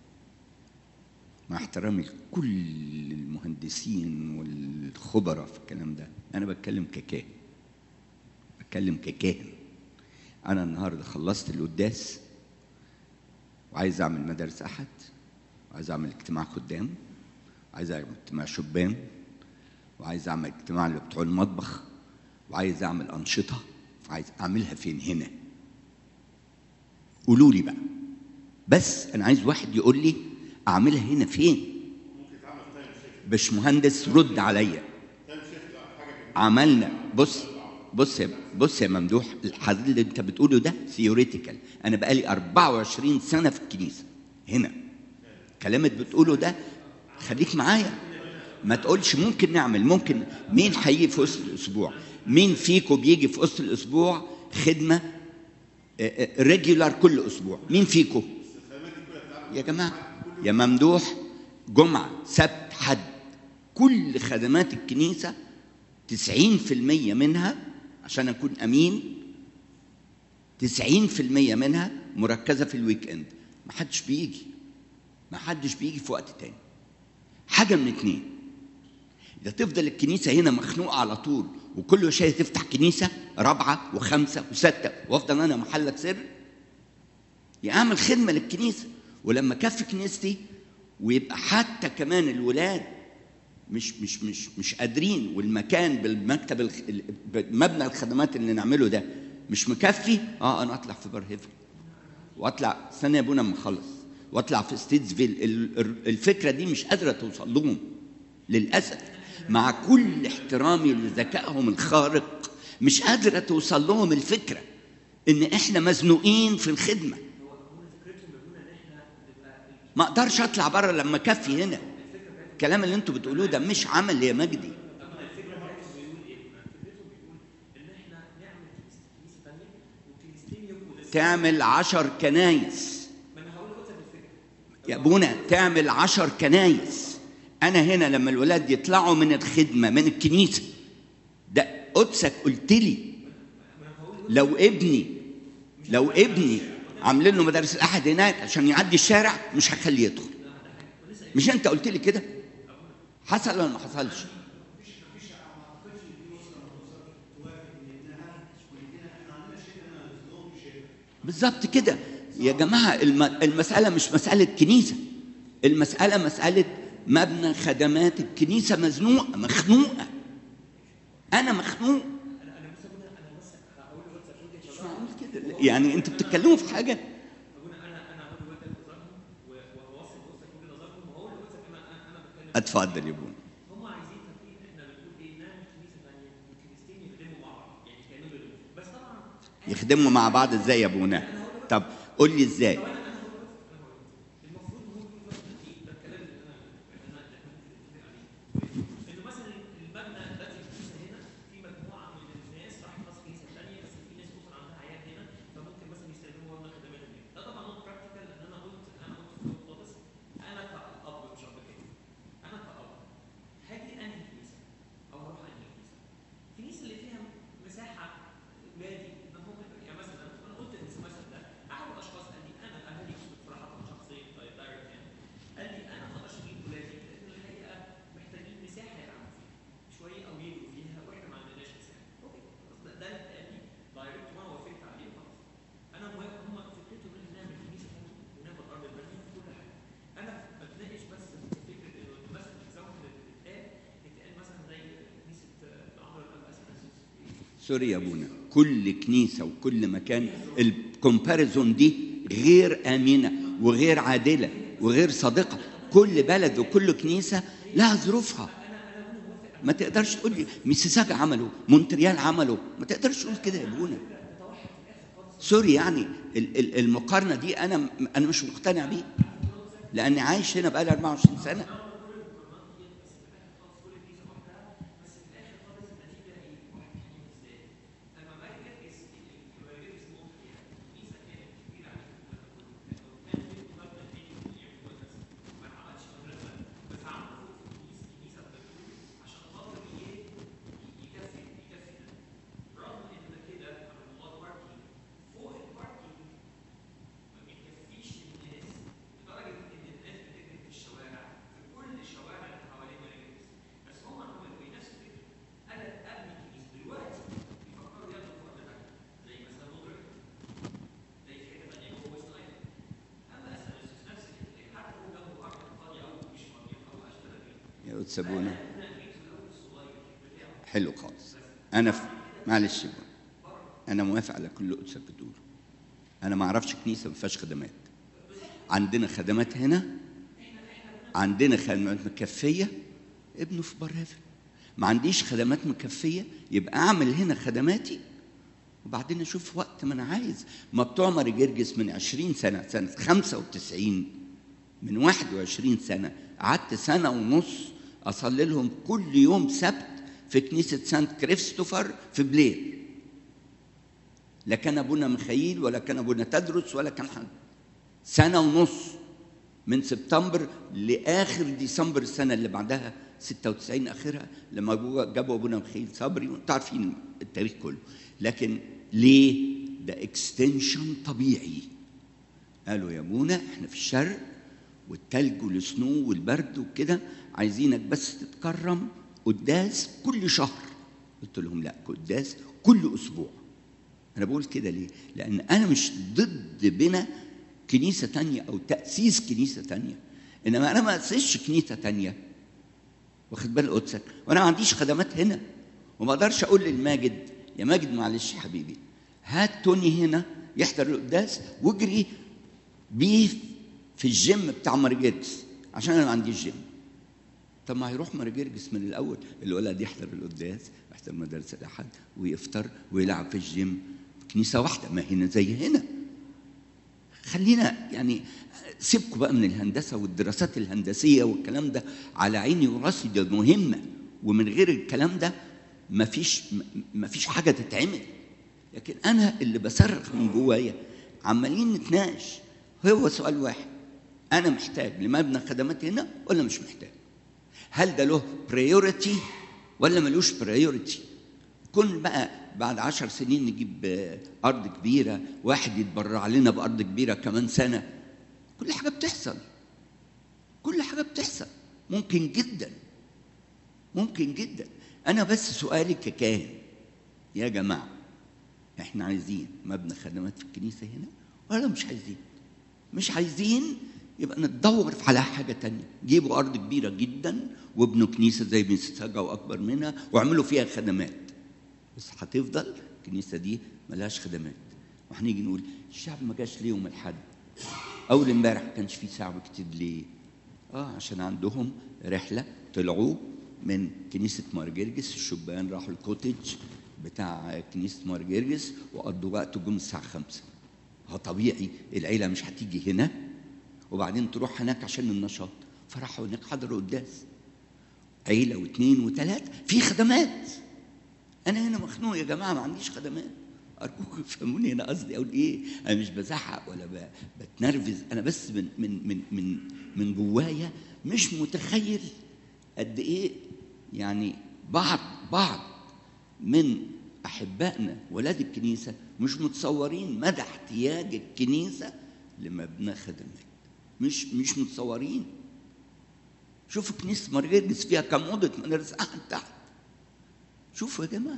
مع احترامي لكل المهندسين والخبراء في الكلام ده انا بتكلم ككاهن بتكلم ككاهن انا النهارده خلصت القداس وعايز اعمل مدارس احد وعايز اعمل اجتماع خدام وعايز اعمل اجتماع شبان وعايز اعمل اجتماع اللي بتوع المطبخ وعايز اعمل انشطه وعايز اعملها فين هنا قولوا لي بقى بس انا عايز واحد يقول لي اعملها هنا فين باش مهندس رد عليا عملنا بص بص يا بص يا ممدوح الحديث اللي انت بتقوله ده ثيوريتيكال انا بقالي 24 سنه في الكنيسه هنا الكلام اللي بتقوله ده خليك معايا ما تقولش ممكن نعمل ممكن مين هيجي في وسط الاسبوع مين فيكم بيجي في وسط الاسبوع خدمه ريجولار كل اسبوع مين فيكم يا جماعه يا ممدوح جمعه سبت حد كل خدمات الكنيسه 90% منها عشان اكون امين 90% منها مركزه في الويك اند ما حدش بيجي ما حدش بيجي في وقت تاني حاجه من اتنين اذا تفضل الكنيسه هنا مخنوقه على طول وكل شويه تفتح كنيسه رابعه وخمسه وسته وافضل انا محلك سر يا اعمل خدمه للكنيسه ولما كفي كنيستي ويبقى حتى كمان الولاد مش مش مش مش قادرين والمكان بالمكتب الخ... مبنى الخدمات اللي نعمله ده مش مكفي اه انا اطلع في بار هيفل واطلع استنى يا ابونا اما اخلص واطلع في ستيتسفيل الفكره دي مش قادره توصل لهم للاسف مع كل احترامي لذكائهم الخارق مش قادره توصل لهم الفكره ان احنا مزنوقين في الخدمه ما اقدرش اطلع بره لما اكفي هنا الكلام اللي انتوا بتقولوه ده مش عمل يا مجدي تعمل عشر كنايس يا ابونا تعمل عشر كنايس انا هنا لما الولاد يطلعوا من الخدمه من الكنيسه ده قدسك قلت لي لو ابني لو ابني عاملين له مدارس الاحد هناك عشان يعدي الشارع مش هخليه يدخل مش انت قلت لي كده حصل ولا ما حصلش بالظبط كده يا جماعه الم... المساله مش مساله كنيسه المساله مساله مبنى خدمات الكنيسه مزنوقه مخنوقه انا مخنوق مش معقول كده يعني انتوا بتتكلموا في حاجه اتفضل يا ابونا هم عايزين تفكير احنا بنقول ايه نعمل كنيسه ثانيه والكنيستين يخدموا مع بعض يعني كانوا يخدموا بس طبعا يخدموا مع بعض ازاي يا ابونا طب قول لي ازاي المفروض هو يكون فاهم ايه ده الكلام اللي انا اللي انا اللي احنا بنتفق عليه انه مثلا المبنى دلوقتي الكنيسه هنا في مجموعه من الناس راح خلاص كنيسه ثانيه بس في ناس اخرى عندها عيال هنا فممكن مثلا يستخدموا مبنى خدمات هنا ده طبعا نوت براكتيكال لان انا قلت انا قلت في الأول خالص انا كاب مش اب كده انا كاب هاجي انهي كنيسه او اروح انهي كنيسه الكنيسه اللي فيها مساحه ولادي ان هم يعني مثلا انا قلت مثلا ده احد الاشخاص قال لي انا اهلي بصراحه شخصيا دايركت يعني قال لي انا ما اقدرش اجيب ولادي لان الحقيقه محتاجين مساحه يلعبوا فيها شويه او يجروا فيها واحنا ما عندناش مساحه اوكي خلاص ده ده اللي قال لي دايركت وانا وافقت عليه وخلاص انا موافق هم فكرتهم ان احنا نعمل كنيسه ثانيه وناخد ارض البنيه وكل حاجه انا بتناقش بس في فكره انه مثلا الزمن اللي بتتقال اتقال مثلا زي كنيسه عمرو الاب سوري يا ابونا كل كنيسه وكل مكان الكومباريزون دي غير امنه وغير عادله وغير صادقه كل بلد وكل كنيسه لها ظروفها ما تقدرش تقول لي ميسيساجا عملوا مونتريال عملوا ما تقدرش تقول كده يا ابونا سوري يعني ال- ال- المقارنه دي انا انا مش مقتنع بيها لاني عايش هنا بقالي 24 سنه قدس ابونا حلو خالص انا في معلش يا ابونا انا موافق على كل قدسك بتقوله انا ما اعرفش كنيسه ما فيهاش خدمات عندنا خدمات هنا عندنا خدمات مكفيه ابنه في برافن ما عنديش خدمات مكفيه يبقى اعمل هنا خدماتي وبعدين اشوف وقت ما انا عايز ما بتوع ماري جرجس من 20 سنه سنه 95 من 21 سنه قعدت سنه ونص اصلي لهم كل يوم سبت في كنيسه سانت كريستوفر في بلير لا كان ابونا ميخائيل ولا كان ابونا تدرس ولا كان حد سنه ونص من سبتمبر لاخر ديسمبر السنه اللي بعدها 96 اخرها لما أبوه- جابوا ابونا ميخائيل صبري وانتوا عارفين التاريخ كله لكن ليه ده اكستنشن طبيعي قالوا يا ابونا احنا في الشرق والتلج والسنو والبرد وكده عايزينك بس تتكرم قداس كل شهر قلت لهم لا قداس كل اسبوع انا بقول كده ليه لان انا مش ضد بنا كنيسه تانية او تاسيس كنيسه تانية انما انا ما اسسش كنيسه تانية واخد بال قدسك وانا ما عنديش خدمات هنا وما اقدرش اقول للماجد يا ماجد معلش يا حبيبي هات توني هنا يحضر القداس واجري بيه في الجيم بتاع مارجيرجس عشان انا ما عنديش جيم طب ما هيروح مارجيرجس من الاول الولد يحضر القداس يحضر مدرسه الاحد ويفطر ويلعب في الجيم في كنيسه واحده ما هنا زي هنا خلينا يعني سيبكوا بقى من الهندسه والدراسات الهندسيه والكلام ده على عيني وراسي ده مهمه ومن غير الكلام ده مفيش مفيش حاجه تتعمل لكن انا اللي بصرخ من جوايا عمالين نتناقش هو سؤال واحد انا محتاج لمبنى خدمات هنا ولا مش محتاج هل ده له بريوريتي ولا ملوش بريوريتي كن بقى بعد عشر سنين نجيب آه، أرض كبيرة واحد يتبرع لنا بأرض كبيرة كمان سنة كل حاجة بتحصل كل حاجة بتحصل ممكن جدا ممكن جدا أنا بس سؤالي ككاهن يا جماعة احنا عايزين مبنى خدمات في الكنيسة هنا ولا مش عايزين مش عايزين يبقى ندور على حاجة تانية جيبوا أرض كبيرة جدا وابنوا كنيسة زي ميسيساجا وأكبر منها واعملوا فيها خدمات بس هتفضل الكنيسة دي ملهاش خدمات وهنيجي نقول الشعب ما جاش ليه يوم الحد أول امبارح ما كانش في شعب كتير ليه اه عشان عندهم رحلة طلعوا من كنيسة مارجرجس الشبان راحوا الكوتج بتاع كنيسة مارجرجس وقضوا وقت جم الساعة خمسة هو طبيعي العيلة مش هتيجي هنا وبعدين تروح هناك عشان النشاط فراحوا هناك حضروا قداس عيلة واثنين وثلاثة في خدمات أنا هنا مخنوق يا جماعة ما عنديش خدمات أرجوكم تفهموني أنا قصدي أقول إيه أنا مش بزعق ولا ب- بتنرفز أنا بس من من من من من جوايا مش متخيل قد إيه يعني بعض بعض من أحبائنا ولاد الكنيسة مش متصورين مدى احتياج الكنيسة لمبنى خدمات مش مش متصورين شوفوا كنيسة مرجرجس فيها كم أوضة مدرسة قاعد تحت شوفوا يا جماعة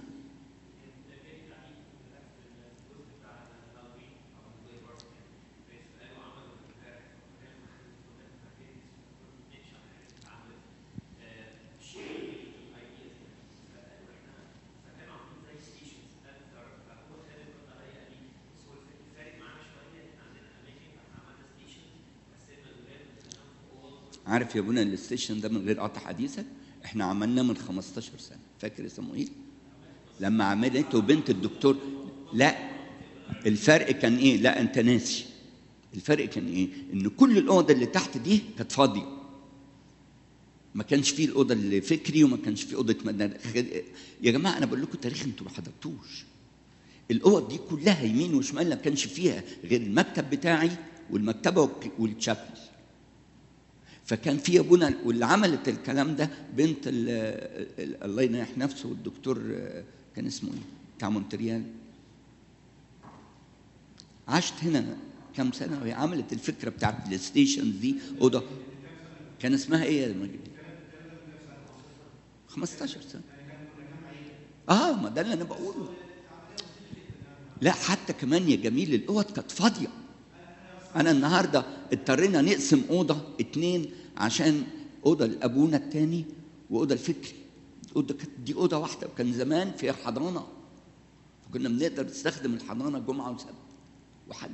عارف يا ابونا الستيشن ده من غير قطع حديثك احنا عملناه من 15 سنه فاكر يا صموئيل لما عملته بنت الدكتور لا الفرق كان ايه لا انت ناسي الفرق كان ايه ان كل الاوضه اللي تحت دي كانت فاضيه ما كانش فيه الاوضه اللي فكري وما كانش فيه اوضه مدن... يا جماعه انا بقول لكم تاريخ انتوا ما حضرتوش الاوض دي كلها يمين وشمال ما كانش فيها غير المكتب بتاعي والمكتبه والك- والشابل فكان في ابونا واللي عملت الكلام ده بنت ال ال الله ينيح نفسه والدكتور آه، كان اسمه ايه؟ بتاع مونتريال عاشت هنا كم سنه وهي عملت الفكره بتاعت الستيشن دي اوضه كان اسمها ايه يا مجد؟ 15 سنه اه ما ده اللي انا بقوله لا حتى كمان يا جميل الاوض كانت فاضيه انا النهارده اضطرينا نقسم اوضه اتنين عشان اوضه لابونا التاني واوضه الفكري اوضه كانت دي اوضه واحده وكان زمان فيها حضانه كنا بنقدر نستخدم الحضانه جمعه وسبت وحد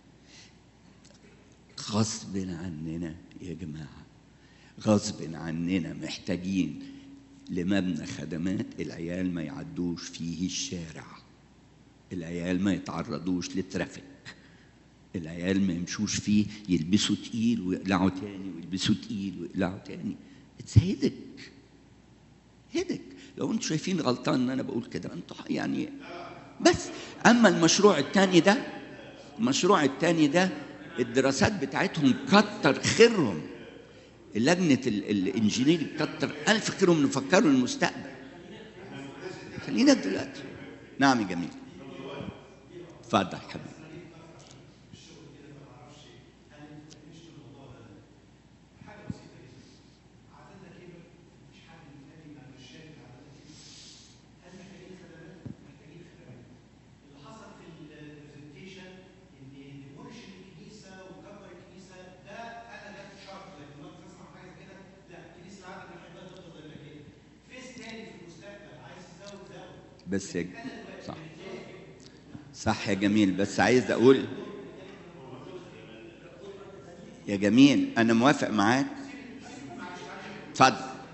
غصب عننا يا جماعه غصب عننا محتاجين لمبنى خدمات العيال ما يعدوش فيه الشارع العيال ما يتعرضوش للترافيك العيال ما يمشوش فيه يلبسوا تقيل ويقلعوا تاني ويلبسوا تقيل ويقلعوا تاني اتس هيدك هيدك لو انتوا شايفين غلطان ان انا بقول كده انتوا يعني بس اما المشروع الثاني ده المشروع الثاني ده الدراسات بتاعتهم كتر خيرهم لجنة ال- الانجينير كتر ألف خيرهم نفكروا المستقبل خلينا دلوقتي نعم يا جميل اتفضل حبيبي اللي حصل في البرزنتيشن ان ديمولش الكنيسه وكبر الكنيسه ده انا ده شرط لكن لما تسمع حاجه كده لا الكنيسه العادة بنحبها تفضل زي ما كده فيس تاني في المستقبل عايز تزود زود بس يا صح صح يا جميل بس عايز اقول يا جميل انا موافق معاك اتفضل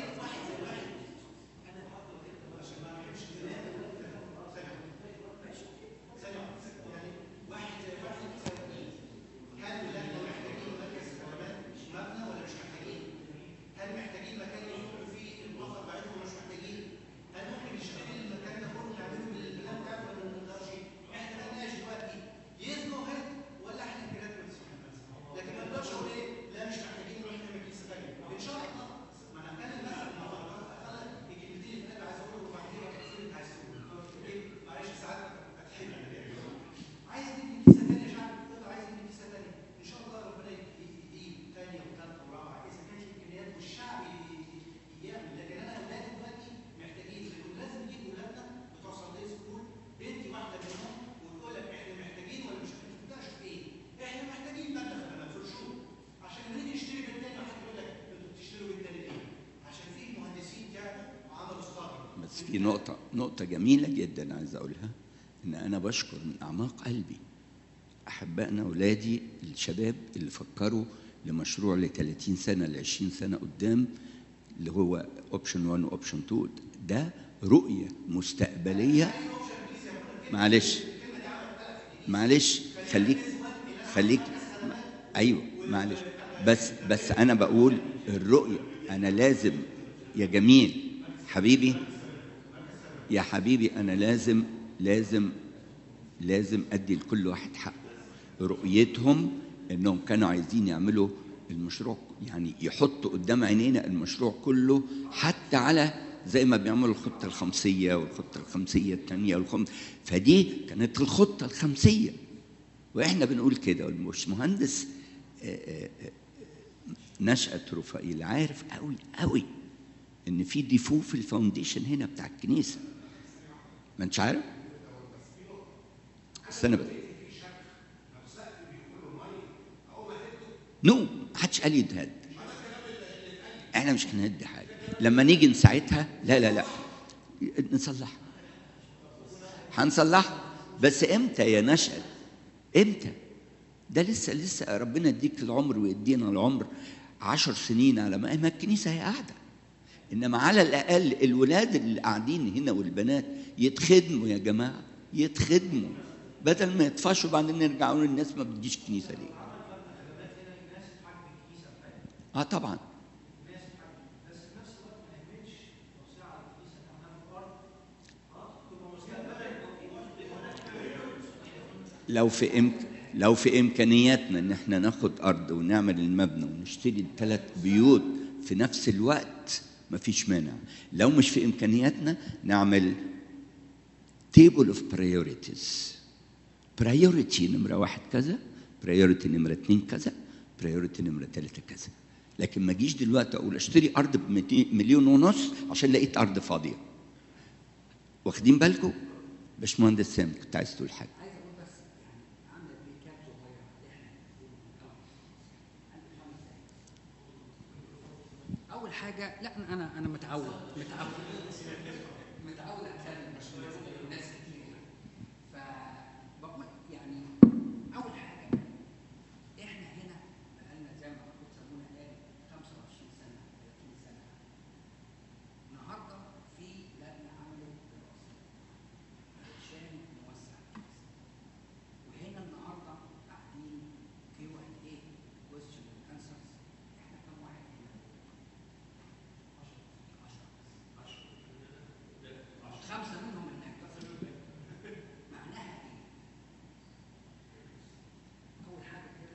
هل محتاجين مكان يزوروا فيه الوظيفه بتاعتهم ولا مش محتاجين؟ هل ممكن نشتري المكان ده كله نعمله بالبلان بتاعته ولا ما نقدرش؟ احنا مالناش دلوقتي يس نو هيد ولا احنا جرادويتس لكن ما نقدرش اقول ايه لا مش محتاجين نروح نعمل كنيسه ثانيه ان شاء الله ما انا هتكلم بس عن المفارقات اخلي الكلمتين اللي انا عايز اقولهم وبعد كده الكلمتين اللي عايز تقولهم ايه معلش ساعات اتحب عايز نبني كنيسه ثانيه شعب الكل عايز نبني كنيسه ثانيه ان شاء الله ربنا يجيب ثانيه وثالثه ورابعه اذا كانت الامكانيات والشعب يعمل لكن انا اولادي دلوقتي محتاجين لكن لازم نجيب اولادنا بتوع ساندي سكول بنتي واحده منهم وتقول لك احنا محتاجين ولا مش محتاجين تبداش في ايه؟ احنا محتاجين مبلغ خدمات في الشهور عشان لما نيجي نشتري بيت تاني واحد يقول لك انتوا بتشتروا بيت تاني ليه؟ عشان في مهندسين تعبوا وعملوا ستارت بس في نقطة نقطة جميلة جدا عايز أقولها إن أنا بشكر من أعماق قلبي أحبائنا أولادي الشباب اللي فكروا لمشروع ل 30 سنة ل 20 سنة قدام اللي هو أوبشن 1 وأوبشن 2 ده رؤية مستقبلية معلش معلش خليك خليك ايوه معلش بس بس انا بقول الرؤيه انا لازم يا جميل حبيبي يا حبيبي انا لازم لازم لازم ادي لكل واحد حقه رؤيتهم انهم كانوا عايزين يعملوا المشروع يعني يحطوا قدام عينينا المشروع كله حتى على زي ما بيعملوا الخطه الخمسيه والخطه الخمسيه الثانيه والخم فدي كانت الخطه الخمسيه واحنا بنقول كده والباشمهندس آه، آه، آه، نشأة رفائيل عارف قوي قوي ان في ديفو في الفاونديشن هنا بتاع الكنيسه ما انتش عارف استنى بس نو محدش قال يتهد احنا مش هنهد حاجه لما نيجي نساعدها لا لا لا نصلحها هنصلحها بس امتى يا نشأت امتى ده لسه لسه ربنا يديك العمر ويدينا العمر عشر سنين على ما ما الكنيسه هي قاعده انما على الاقل الولاد اللي قاعدين هنا والبنات يتخدموا يا جماعه يتخدموا بدل ما يطفشوا بعدين نرجعوا للناس ما بتجيش كنيسه ليه اه طبعا لو في إمك... لو في امكانياتنا ان احنا ناخد ارض ونعمل المبنى ونشتري الثلاث بيوت في نفس الوقت مفيش مانع لو مش في امكانياتنا نعمل تيبل اوف برايورتيز برايورتي نمره واحد كذا برايورتي نمره اثنين كذا برايورتي نمره ثلاثه كذا لكن ما اجيش دلوقتي اقول اشتري ارض بمليون ونص عشان لقيت ارض فاضيه واخدين بالكم باشمهندس سامي كنت عايز تقول حاجه عايز اقول بس يعني عندك ريكاب صغيره احنا المفروض نقول. عندي خمس دقايق. اول حاجه لا انا انا انا متعود متعود متعود اتكلم مش من ناس كتير فبقول يعني اول حاجه احنا هنا بقالنا زي ما كنت سمونا قال 25 سنه 30 سنه النهارده في لجنه عملت دراسه علشان نوسع الكنيسه وهنا النهارده قاعدين كيو ان اي كويستشن انسرز احنا كم واحد هنا؟ 10 خمسه منهم هناك معناها ايه؟ اول حاجه كده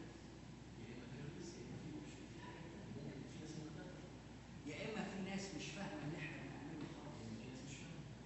يا اما في ناس مش فاهمه اللي احنا بنعمله خالص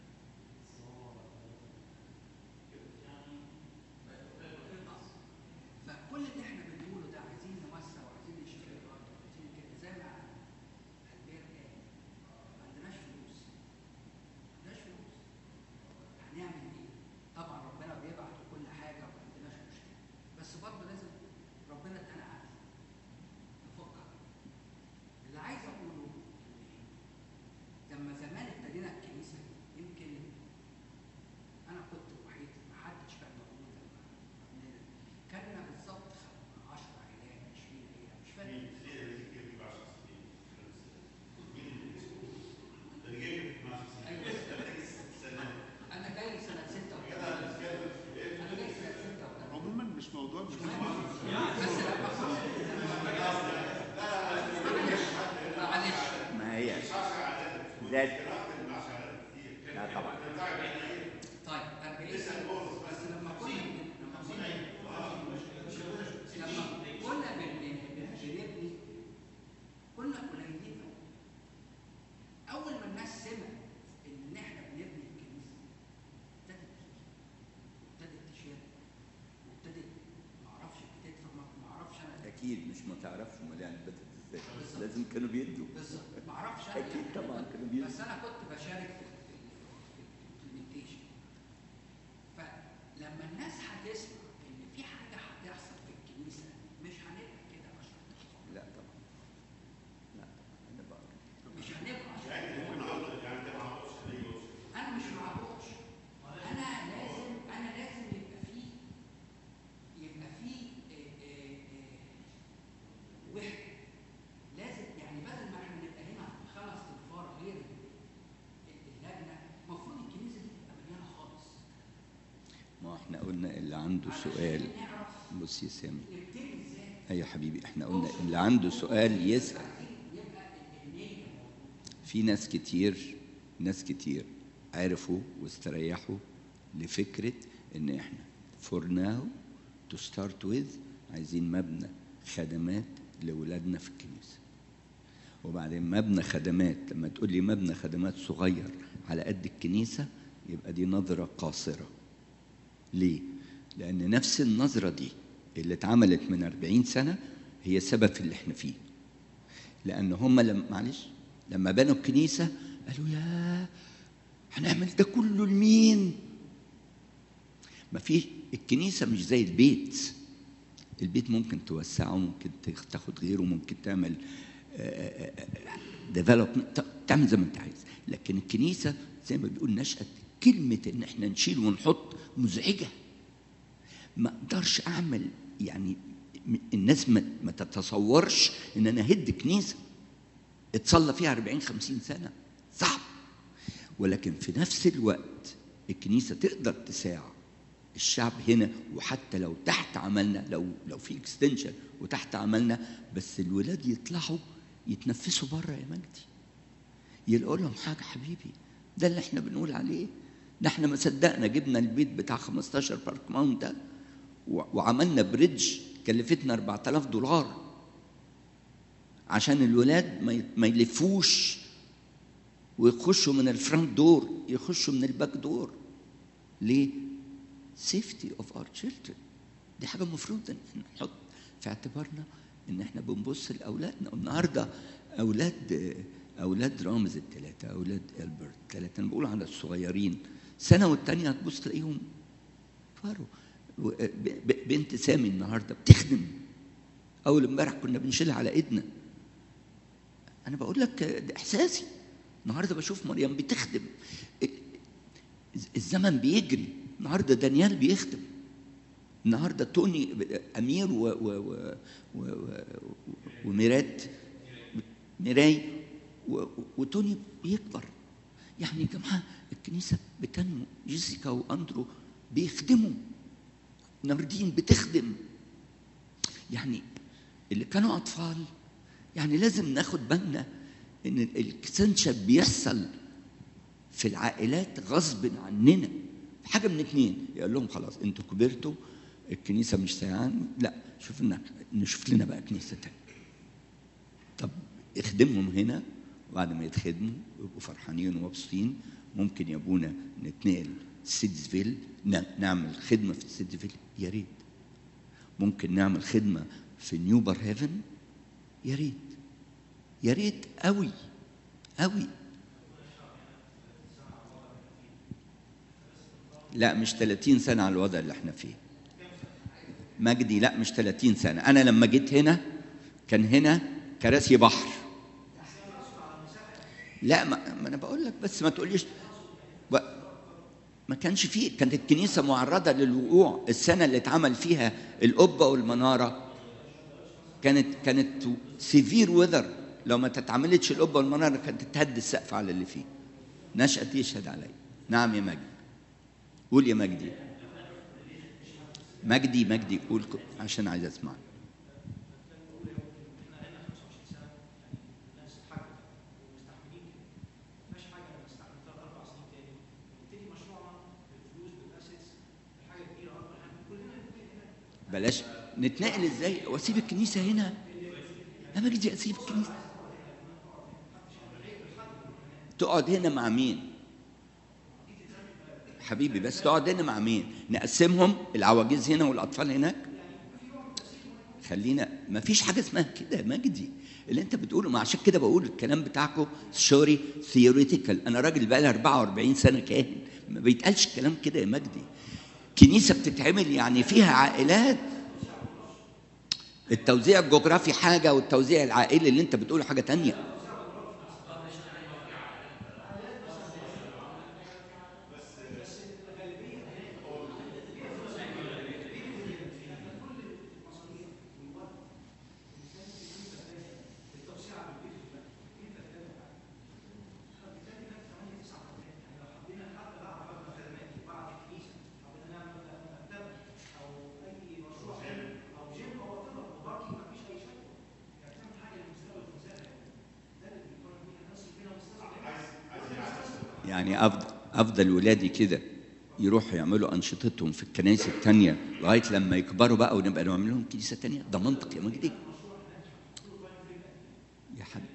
فكل اللي احنا بنقوله ده عايزين نوسع وعايزين نشتري ارض وعايزين كده زي ما البير قال ما عندناش فلوس ما عندناش فلوس هنعمل ايه؟ طبعا ربنا بيبعت وكل حاجه وما عندناش مشكله بس برضه لازم ربنا ادانا عقل نفكر اللي عايز اقوله ان لما زمان ابتدينا الكنيسه دي يمكن انا كنت وحيد ما حدش كان موجود لما عملنا كان بالظبط 10 عيلات 20 عيله مش فاكر مين بالظبط. في اللي كان بيبقى 10 سنين مين اللي اسمه ده اللي جاي من 12 سنين أيوة. ده تاجي سنه انا جاي سنه 86 كده بنتكلم انا جاي سنه 86 عموما مش موضوع مش بس لما معلش ما هي ذات لا طبعا طيب 40 سنه بس لما كنا لما كنا لما كنا بن- بن- بنبني كنا قليلين أوي. اول ما الناس سمعت ان احنا بنبني الكنيسه ابتدت تيجي وابتدت تشارك وابتدت ما اعرفش بتدفع ما ما اعرفش انا اكيد مش ما تعرفش امال يعني بدات ازاي لازم كانوا بيدوا بالظبط ما اعرفش انا اكيد يعني. طبعا كانوا بيدوا بس انا كنت بشارك في الامبلمنتيشن فلما الناس هتسمع ان في حاجه هتحصل في الكنيسه مش هنبقى كده 10 لا طبعا لا طبعا انا بقى مش هنبقى 10 يعني ممكن اقول يعني انت ما عرفتش ليه انا مش معقوش انا لازم انا لازم يبقى في يبقى في آه، آه، آه، وحده لازم يعني بدل ما احنا نبقى هنا خمس انفار غير اللجنه المفروض الكنيسه دي تبقى مليانه خالص ما احنا قلنا اللي عنده سؤال علشان نعرف بص يا سامي نبتدي ازاي ايوه حبيبي احنا قلنا اللي عنده سؤال يسال عايزين يبقى النيه موجوده في ناس كتير ناس كتير عرفوا واستريحوا لفكرة إن إحنا for now to start with عايزين مبنى خدمات لأولادنا في الكنيسة وبعدين مبنى خدمات لما تقول لي مبنى خدمات صغير على قد الكنيسة يبقى دي نظرة قاصرة ليه؟ لأن نفس النظرة دي اللي اتعملت من 40 سنة هي سبب في اللي احنا فيه لأن هم لما معلش لما بنوا الكنيسة قالوا يا هنعمل ده كله لمين؟ ما في الكنيسة مش زي البيت البيت ممكن توسعه ممكن تاخد غيره ممكن تعمل ديفلوبمنت تعمل زي ما انت عايز لكن الكنيسة زي ما بيقول نشأت كلمة ان احنا نشيل ونحط مزعجة ما اقدرش اعمل يعني م- الناس ما, ما تتصورش ان انا هد كنيسه اتصلى فيها 40 50 سنه صعب ولكن في نفس الوقت الكنيسه تقدر تساعد الشعب هنا وحتى لو تحت عملنا لو لو في اكستنشن وتحت عملنا بس الولاد يطلعوا يتنفسوا بره يا مجدي يلاقوا لهم حاجه حبيبي ده اللي احنا بنقول عليه ده احنا ما صدقنا جبنا البيت بتاع 15 بارك ماونت ده و- وعملنا بريدج كلفتنا 4000 دولار عشان الولاد ما ي- ما يلفوش ويخشوا من الفرونت دور يخشوا من الباك دور ليه؟ سيفتي اوف اور children دي حاجه المفروض ان احنا نحط في اعتبارنا ان احنا بنبص لاولادنا النهارده اولاد اولاد رامز الثلاثه اولاد البرت الثلاثه انا بقول على الصغيرين سنه والتانيه هتبص تلاقيهم كبروا و- ب- ب- بنت سامي النهارده بتخدم اول امبارح كنا بنشيلها على ايدنا انا بقول لك ده احساسي النهارده بشوف مريم بتخدم الزمن بيجري النهارده دانيال بيخدم النهارده توني امير و و و و و وميرات ميراي و- وتوني بيكبر يعني يا جماعه الكنيسه بتنمو جيسيكا واندرو بيخدموا ناردين بتخدم يعني اللي كانوا اطفال يعني لازم ناخد بالنا ان الاكستنشن بيحصل في العائلات غصب عننا حاجه من اتنين يقول لهم خلاص انتوا كبرتوا الكنيسه مش سيعان لا شوف لنا نشوف لنا بقى كنيسه تانية طب اخدمهم هنا وبعد ما يتخدموا ويبقوا فرحانين ومبسوطين ممكن يا ابونا نتنقل سيدزفيل ن- نعمل خدمه في سيدزفيل يا ريت ممكن نعمل خدمه في نيوبر هيفن يا ريت يا ريت قوي قوي لا مش 30 سنة على الوضع اللي احنا فيه مجدي لا مش 30 سنة أنا لما جيت هنا كان هنا كراسي بحر لا ما, ما أنا بقول لك بس ما تقوليش ب... ما كانش فيه كانت الكنيسة معرضة للوقوع السنة اللي اتعمل فيها القبة والمنارة كانت كانت سيفير وذر لو ما تتعملتش القبة والمنارة كانت تتهد السقف على اللي فيه نشأت يشهد علي نعم يا مجدي قول يا مجدي مجدي مجدي قول ك- عشان عايز اسمع بلاش نتنقل ازاي واسيب الكنيسه هنا يا مجدي اسيب الكنيسه تقعد هنا مع مين حبيبي بس تقعد هنا مع مين نقسمهم العواجيز هنا والاطفال هناك خلينا ما فيش حاجه اسمها كده يا مجدي اللي انت بتقوله ما عشان كده بقول الكلام بتاعكم سوري ثيوريتيكال انا راجل بقى لي 44 سنه كاهن ما بيتقالش الكلام كده يا مجدي كنيسه بتتعمل يعني فيها عائلات التوزيع الجغرافي حاجه والتوزيع العائلي اللي انت بتقوله حاجه تانية يعني افضل افضل ولادي كده يروحوا يعملوا انشطتهم في الكنائس التانية لغايه لما يكبروا بقى ونبقى نعمل لهم كنيسه تانية ده منطق يا مجدي يا حبيبي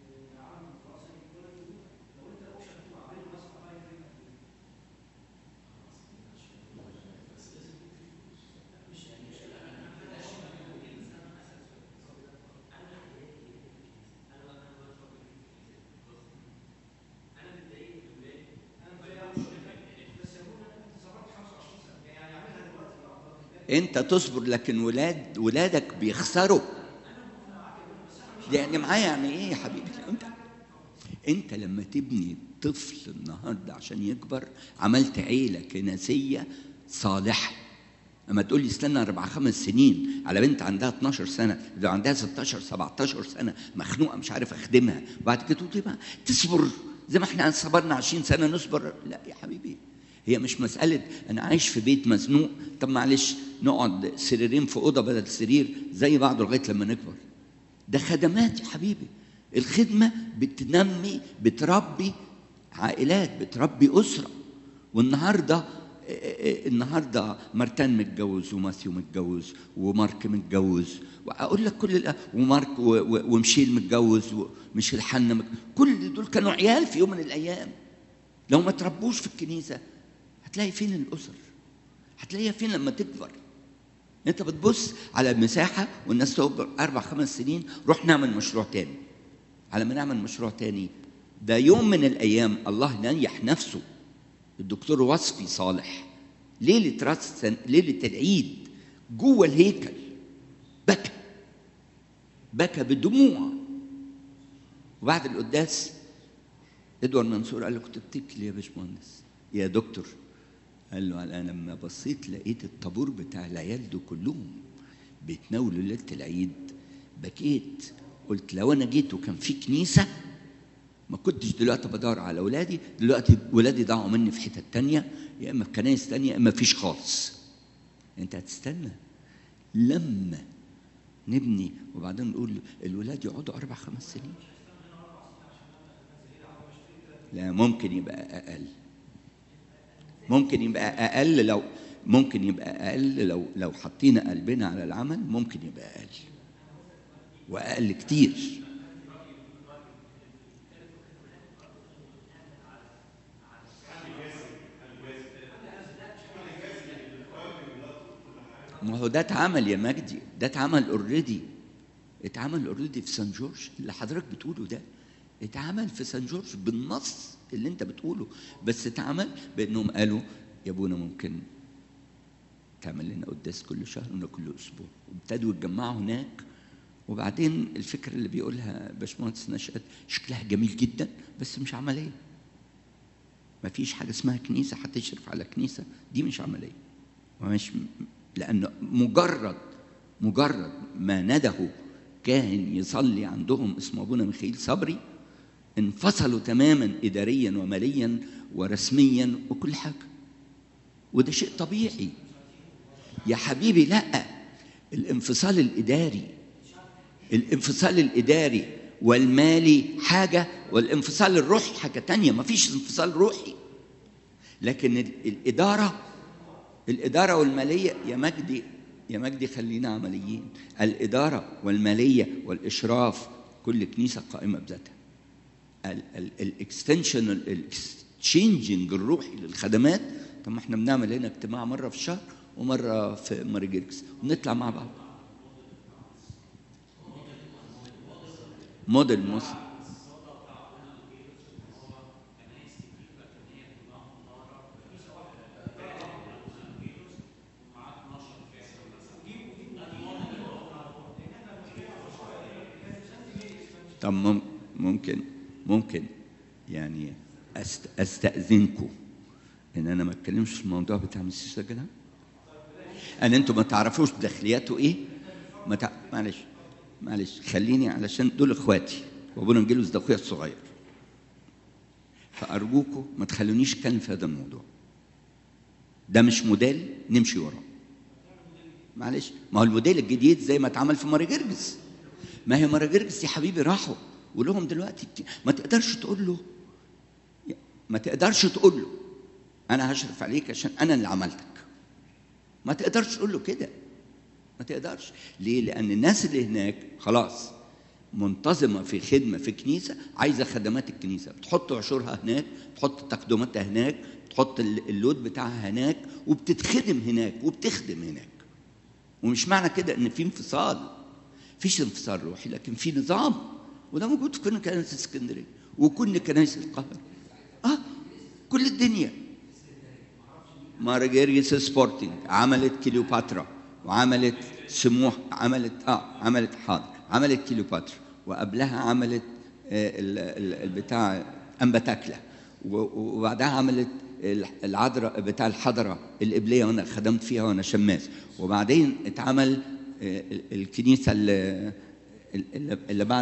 انت تصبر لكن ولاد ولادك بيخسروا يعني معايا يعني ايه يا حبيبي انت انت لما تبني طفل النهارده عشان يكبر عملت عيله كنسيه صالحه اما تقول لي استنى اربع خمس سنين على بنت عندها 12 سنه لو عندها 16 17 سنه مخنوقه مش عارف اخدمها وبعد كده تقول لي بقى تصبر زي ما احنا صبرنا 20 سنه نصبر لا يا حبيبي هي مش مسألة أنا عايش في بيت مزنوق طب معلش نقعد سريرين في أوضة بدل سرير زي بعض لغاية لما نكبر ده خدمات يا حبيبي الخدمة بتنمي بتربي عائلات بتربي أسرة والنهاردة النهارده مارتان متجوز وماثيو متجوز ومارك متجوز واقول لك كل الأ... ومارك و... و... ومشيل متجوز ومشيل حنا مت... كل دول كانوا عيال في يوم من الايام لو ما تربوش في الكنيسه هتلاقي فين الاسر هتلاقيها فين لما تكبر انت بتبص على المساحه والناس تكبر اربع خمس سنين روح نعمل مشروع تاني على ما نعمل مشروع تاني ده يوم من الايام الله نيح نفسه الدكتور وصفي صالح ليله راس ليله العيد جوه الهيكل بكى بكى بدموع وبعد القداس ادوار منصور قال له كنت بتبكي ليه يا باشمهندس يا دكتور قال له انا لما بصيت لقيت الطابور بتاع العيال دول كلهم بيتناولوا ليله العيد بكيت قلت لو انا جيت وكان في كنيسه ما كنتش دلوقتي بدور على اولادي دلوقتي ولادي ضاعوا مني في حتت تانية يا اما في كنايس تانية يا اما فيش خالص انت هتستنى لما نبني وبعدين نقول الولاد يقعدوا اربع خمس سنين لا ممكن يبقى اقل ممكن يبقى اقل لو ممكن يبقى اقل لو لو حطينا قلبنا على العمل ممكن يبقى اقل واقل كتير ما هو ده اتعمل يا مجدي ده اتعمل اوريدي اتعمل اوريدي في سان جورج اللي حضرتك بتقوله ده اتعمل في سان جورج بالنص اللي انت بتقوله بس اتعمل بانهم قالوا يا ابونا ممكن تعمل لنا قداس كل شهر ولا كل اسبوع وابتدوا يتجمعوا هناك وبعدين الفكره اللي بيقولها باشمهندس نشأت شكلها جميل جدا بس مش عمليه ما فيش حاجه اسمها كنيسه هتشرف على كنيسه دي مش عمليه ومش لأن مجرد مجرد ما ندهوا كاهن يصلي عندهم اسمه أبونا ميخائيل صبري انفصلوا تماما إداريا وماليا ورسميا وكل حاجة وده شيء طبيعي يا حبيبي لا الانفصال الإداري الانفصال الإداري والمالي حاجة والانفصال الروحي حاجة تانية ما فيش انفصال روحي لكن الإدارة الإدارة والمالية يا مجدي يا مجدي خلينا عمليين الإدارة والمالية والإشراف كل كنيسة قائمة بذاتها الاكستنشن الاكستشينجنج الروحي للخدمات طب ما احنا بنعمل هنا اجتماع مرة في الشهر ومرة في ماريجيركس ونطلع مع بعض موديل مصر طب مم- ممكن ممكن يعني أست استاذنكم ان انا ما اتكلمش في الموضوع بتاع مستشفى كده ان انتوا ما تعرفوش داخلياته ايه ما تع... معلش معلش خليني علشان دول اخواتي وابونا انجيلوس ده اخويا الصغير فارجوكم ما تخلونيش اتكلم في هذا الموضوع ده مش موديل نمشي وراه معلش ما هو الموديل الجديد زي ما اتعمل في ماري جرجس ما هي ماري جرجس يا حبيبي راحوا ولهم دلوقتي كتير. ما تقدرش تقول له ما تقدرش تقول له انا هشرف عليك عشان انا اللي عملتك ما تقدرش تقول له كده ما تقدرش ليه لان الناس اللي هناك خلاص منتظمه في خدمه في كنيسه عايزه خدمات الكنيسه بتحط عشورها هناك تحط تقدماتها هناك تحط ال- اللود بتاعها هناك وبتتخدم هناك وبتخدم هناك ومش معنى كده ان في انفصال فيش انفصال روحي لكن في نظام وده موجود في كل كنائس اسكندريه وكل كنائس القاهره اه كل الدنيا مارجريس سبورتنج عملت كليوباترا وعملت سموح عملت اه عملت حاضر عملت كليوباترا وقبلها عملت آه ال- ال- البتاع امباتاكلا و- وبعدها عملت ال- العذراء بتاع الحضره القبليه وانا خدمت فيها وانا شماس وبعدين اتعمل آه، ال- الكنيسه اللي, اللي اللي بعد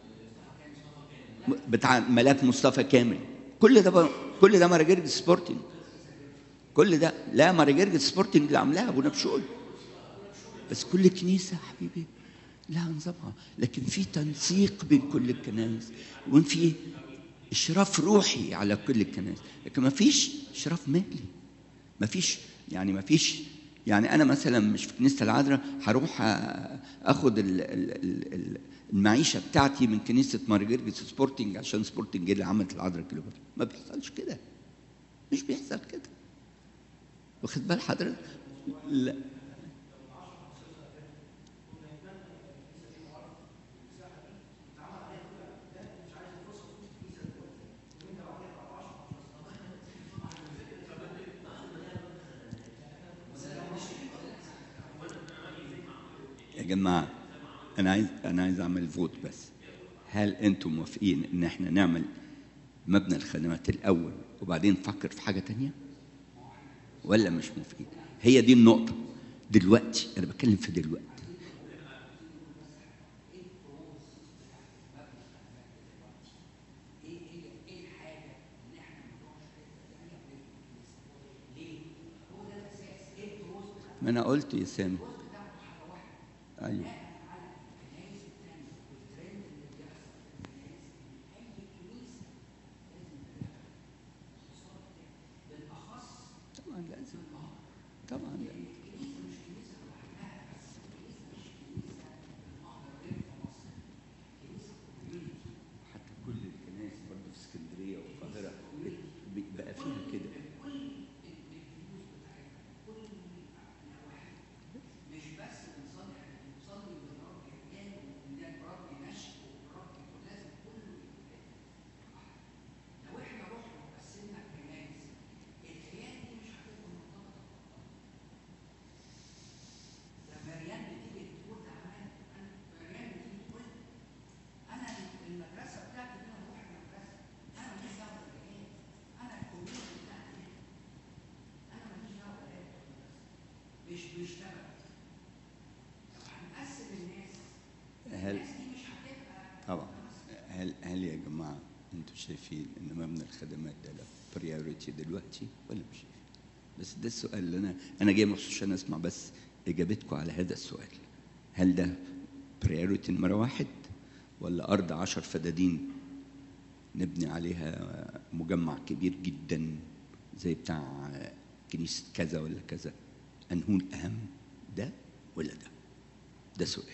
بتاع ملاك مصطفى كامل كل ده بقى- كل ده مراجير سبورتنج كل ده لا مراجير سبورتنج اللي عاملاها ابو نبشوي بس كل كنيسه يا حبيبي لها نظامها لكن في تنسيق بين كل الكنائس وفي اشراف روحي على كل الكنائس لكن ما فيش اشراف مالي ما فيش يعني ما فيش يعني انا مثلا مش في كنيسه العذراء هروح أ- اخد ال- ال- ال- ال- المعيشه بتاعتي من كنيسه مارجريت سبورتنج عشان سبورتنج اللي عملت العذراء كليوباترا ما بيحصلش كده مش بيحصل كده واخد بال حضرتك لا يا جماعه انا عايز انا عايز اعمل فوت بس هل انتم موافقين ان احنا نعمل مبنى الخدمات الاول وبعدين نفكر في حاجه تانية ولا مش موافقين هي دي النقطه دلوقتي انا بتكلم في دلوقتي ايه هي ايه الحاجه اللي احنا ما نروحش في الثانيه ليه؟ هو ده الاساس ايه الدروس بتاعته؟ ما انا قلت يا سامي الدروس بتاعته حاجه واحده ايوه بناء على الكنائس الثانيه والترند اللي بيحصل في الكنائس اي كنيسه لازم تبقى خصوصات بالاخص طبعا لازم طبعا لازم. الكنيسه مش كنيسه لوحدها بس الكنيسه مش كنيسه بالمعنى غير في مصر كنيسه كوميونتي حتى كل الكنائس برضه في اسكندريه والقاهره بي- بقى فيها كده كل الفلوس بتاعتها كل نواحي مش بس بنصلي احنا بنصلي بالرب عيال وولاد رب نشء ورب لازم كله يبقى لو احنا رحنا وقسمنا الكنائس الحياه دي مش هتبقى مرتبطه ده مريم بتيجي تقول تعالى انا مريم بتيجي تقول انا المدرسه بتاعتي انا بروح المدرسه انا ماليش دعوه بالعيال انا الكوميونتي بتاعتي انا ماليش دعوه بالعيال مش بيشتغل لو هنقسم الناس هل الناس دي مش هتبقى طبعا هل هل يا جماعه انتم شايفين ان مبنى الخدمات ده له بريوريتي دلوقتي ولا مش شايفين؟ بس ده السؤال اللي انا انا جاي مخصوص عشان اسمع بس اجابتكم على هذا السؤال هل ده بريوريتي نمره واحد ولا ارض عشر فدادين نبني عليها مجمع كبير جدا زي بتاع كنيسه كذا ولا كذا انهو الاهم ده ولا ده ده سؤالي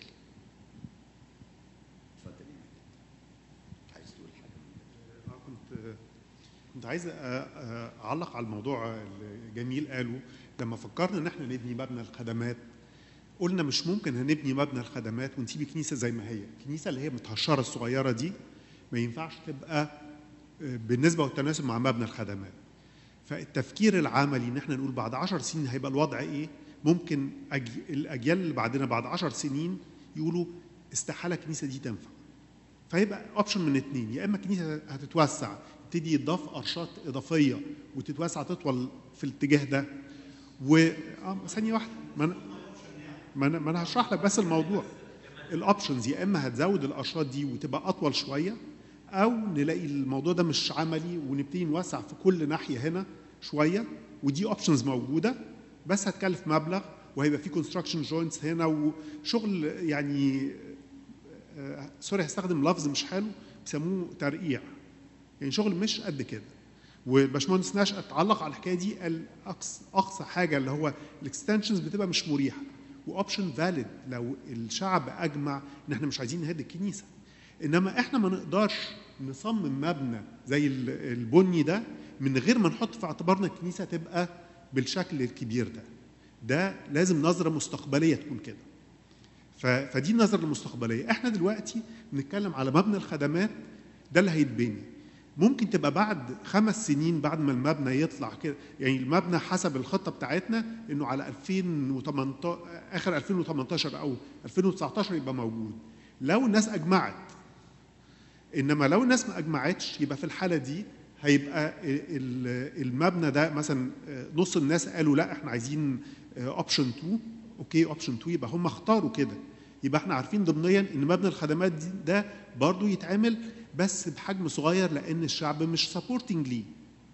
اتفضل يا مجد. عايز تقول حاجه آه، كنت كنت عايز أ- أ- اعلق على الموضوع اللي جميل قاله لما فكرنا ان احنا نبني مبنى الخدمات قلنا مش ممكن هنبني مبنى الخدمات ونسيب الكنيسه زي ما هي الكنيسه اللي هي متهشره الصغيره دي ما ينفعش تبقى آه، بالنسبه والتناسب مع مبنى الخدمات فالتفكير العملي ان احنا نقول بعد عشر سنين هيبقى الوضع ايه ممكن أجي الاجيال اللي بعدنا بعد عشر سنين يقولوا استحاله الكنيسه دي تنفع فيبقى اوبشن من اتنين يا اما الكنيسه هتتوسع تبتدي يضاف ارشات اضافيه وتتوسع تطول في الاتجاه ده و آه، ثانيه واحده ما انا ما انا ما انا هشرح لك بس الموضوع الاوبشنز يا اما هتزود الارشات دي وتبقى اطول شويه او نلاقي الموضوع ده مش عملي ونبتدي نوسع في كل ناحيه هنا شويه ودي اوبشنز موجوده بس هتكلف مبلغ وهيبقى في كونستراكشن جوينتس هنا وشغل يعني آه، سوري هستخدم لفظ مش حلو بيسموه ترقيع يعني شغل مش قد كده والباشمهندس نشأت علق على الحكايه دي قال اقصى اقصى حاجه اللي هو الاكستنشنز بتبقى مش مريحه واوبشن فاليد لو الشعب اجمع ان احنا مش عايزين نهد الكنيسه انما احنا ما نقدرش نصمم مبنى زي ال- البني ده من غير ما نحط في اعتبارنا الكنيسه تبقى بالشكل الكبير ده ده لازم نظره مستقبليه تكون كده ف- فدي النظره المستقبليه احنا دلوقتي بنتكلم على مبنى الخدمات ده اللي هيتبني ممكن تبقى بعد خمس سنين بعد ما المبنى يطلع كده يعني المبنى حسب الخطه بتاعتنا انه على 2018 اخر 2018 او 2019 يبقى موجود لو الناس اجمعت انما لو الناس ما اجمعتش يبقى في الحاله دي هيبقى ال- المبنى ده مثلا نص الناس قالوا لا احنا عايزين اوبشن 2 اوكي اوبشن 2 يبقى هم اختاروا كده يبقى احنا عارفين ضمنيا ان مبنى الخدمات دي ده برضو يتعمل بس بحجم صغير لان الشعب مش سبورتنج ليه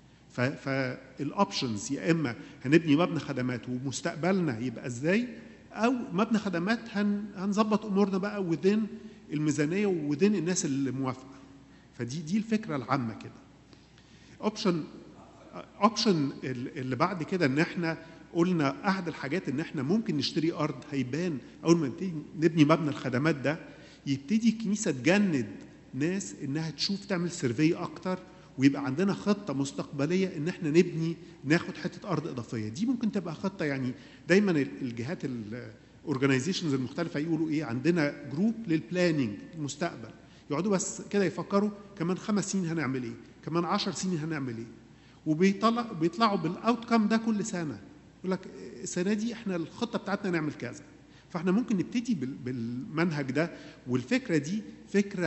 فالاوبشنز يا اما هنبني مبنى خدمات ومستقبلنا يبقى ازاي او مبنى خدمات هن هنظبط امورنا بقى وذين الميزانيه وذين الناس اللي موافقه فدي دي الفكره العامه كده اوبشن اوبشن اللي بعد كده ان احنا قلنا احد الحاجات ان احنا ممكن نشتري ارض هيبان اول ما نبتدي نبني مبنى الخدمات ده يبتدي الكنيسه تجند ناس انها تشوف تعمل سيرفي اكتر ويبقى عندنا خطه مستقبليه ان احنا نبني ناخد حته ارض اضافيه دي ممكن تبقى خطه يعني دايما الجهات الاورجنايزيشنز المختلفه يقولوا ايه عندنا جروب للبلاننج المستقبل يقعدوا بس كده يفكروا كمان خمس سنين هنعمل ايه كمان عشر سنين هنعمل ايه وبيطلع بيطلعوا بالاوت كام ده كل سنه يقول لك السنه دي احنا الخطه بتاعتنا نعمل كذا فاحنا ممكن نبتدي بال- بالمنهج ده والفكره دي فكره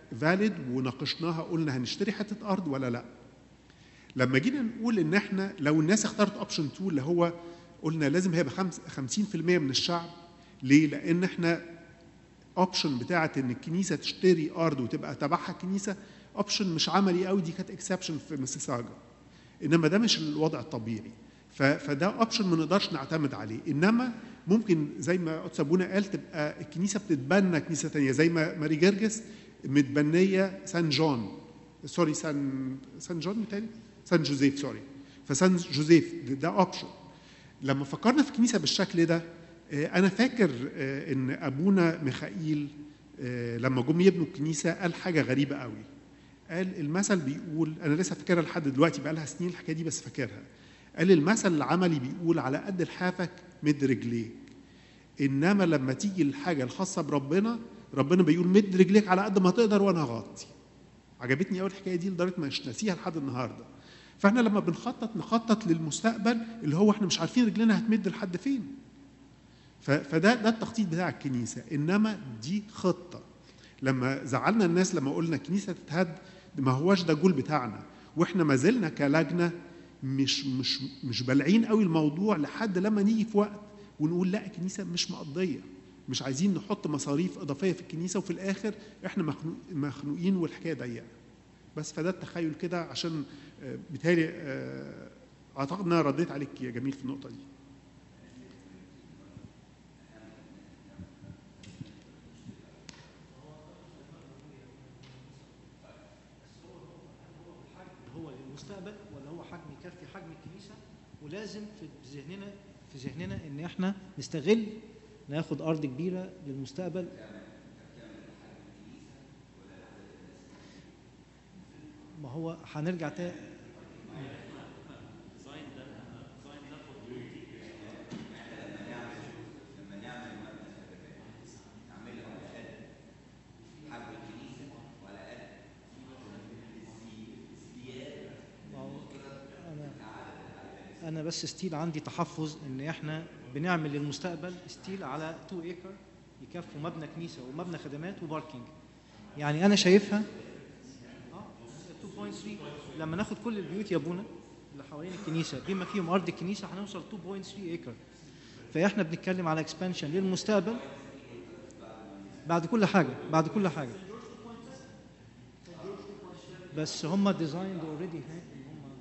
فاليد وناقشناها قلنا هنشتري حته ارض ولا لا لما جينا نقول ان احنا لو الناس اختارت اوبشن 2 اللي هو قلنا لازم هيبقى خمس- 50% من الشعب ليه؟ لان احنا اوبشن بتاعه ان الكنيسه تشتري ارض وتبقى تبعها كنيسه اوبشن مش عملي قوي دي كانت اكسبشن في مسيساجا انما ده مش الوضع الطبيعي ف- فده اوبشن ما نقدرش نعتمد عليه انما ممكن زي ما قدس ابونا قال تبقى الكنيسه بتتبنى كنيسه تانية زي ما ماري جرجس متبنيه سان جون سوري سان سان جون تاني سان جوزيف سوري فسان جوزيف ده- ده اوبشن لما فكرنا في كنيسه بالشكل ده آه، انا فاكر آه، ان ابونا ميخائيل آه، لما جم يبنوا الكنيسه قال حاجه غريبه قوي قال المثل بيقول انا لسه فاكرها لحد دلوقتي بقى لها سنين الحكايه دي بس فاكرها قال المثل العملي بيقول على قد لحافك مد رجليك انما لما تيجي الحاجه الخاصه بربنا ربنا بيقول مد رجليك على قد ما تقدر وانا هغطي عجبتني قوي الحكايه دي لدرجه ما مش ناسيها لحد النهارده فاحنا لما بنخطط نخطط للمستقبل اللي هو احنا مش عارفين رجلنا هتمد لحد فين ف- فده ده التخطيط بتاع الكنيسه انما دي خطه لما زعلنا الناس لما قلنا الكنيسه تتهد ما هوش ده الجول بتاعنا واحنا ما زلنا كلجنه مش مش مش بالعين قوي الموضوع لحد لما نيجي في وقت ونقول لا الكنيسه مش مقضيه مش عايزين نحط مصاريف اضافيه في الكنيسه وفي الاخر احنا مخنوق مخنوقين والحكايه ضيقه بس فده التخيل كده عشان آه، بالتالي آه، اعتقد ان انا رديت عليك يا جميل في النقطه دي هو للمستقبل ولا هو حجم يكفي حجم الكنيسه ولازم في ذهننا في ذهننا ان احنا نستغل ناخد ارض كبيره للمستقبل ما هو هنرجع تاني ما هو انا انا بس ستيل عندي تحفظ ان احنا بنعمل للمستقبل ستيل على 2 ايكر يكفوا مبنى كنيسه ومبنى خدمات وباركينج يعني انا شايفها اه 2.3 لما ناخد كل البيوت يا ابونا اللي حوالين الكنيسه بما فيهم ارض الكنيسه هنوصل 2.3 ايكر فاحنا بنتكلم على اكسبانشن للمستقبل بعد كل حاجه بعد كل حاجه بس هم ديزايند اوريدي هناك هم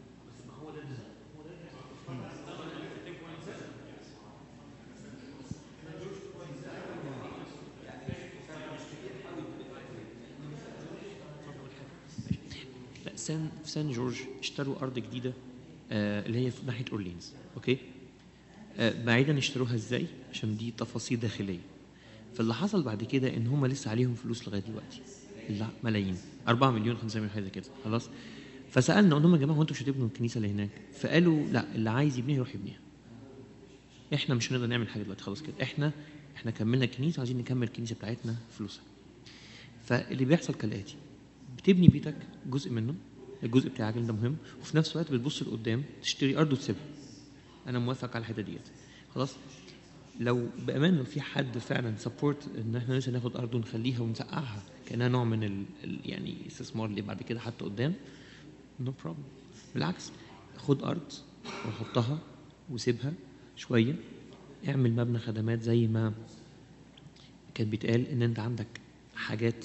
لا سان في سان جورج اشتروا ارض جديده آه اللي هي في ناحيه اورلينز اوكي آه بعيدا اشتروها ازاي عشان دي تفاصيل داخليه فاللي حصل بعد كده ان هم لسه عليهم فلوس لغايه دلوقتي لا ملايين 4 مليون 5 مليون حاجه زي كده خلاص فسالنا قلنا لهم يا جماعه هو انتوا مش هتبنوا الكنيسه اللي هناك فقالوا لا اللي عايز يبنيها يروح يبنيها احنا مش هنقدر نعمل حاجه دلوقتي خلاص كده احنا احنا كملنا الكنيسه عايزين نكمل الكنيسه بتاعتنا فلوسها فاللي بيحصل كالاتي بتبني بيتك جزء منه الجزء بتاعك ده مهم وفي نفس الوقت بتبص لقدام تشتري ارض وتسيبها انا موافق على الحته ديت خلاص لو بامان لو في حد فعلا سبورت ان احنا لسه ناخد ارض ونخليها ونسقعها كانها نوع من ال ال يعني استثمار اللي بعد كده حتى قدام نو no بروبلم بالعكس خد ارض وحطها وسيبها شويه اعمل مبنى خدمات زي ما كان بيتقال ان انت عندك حاجات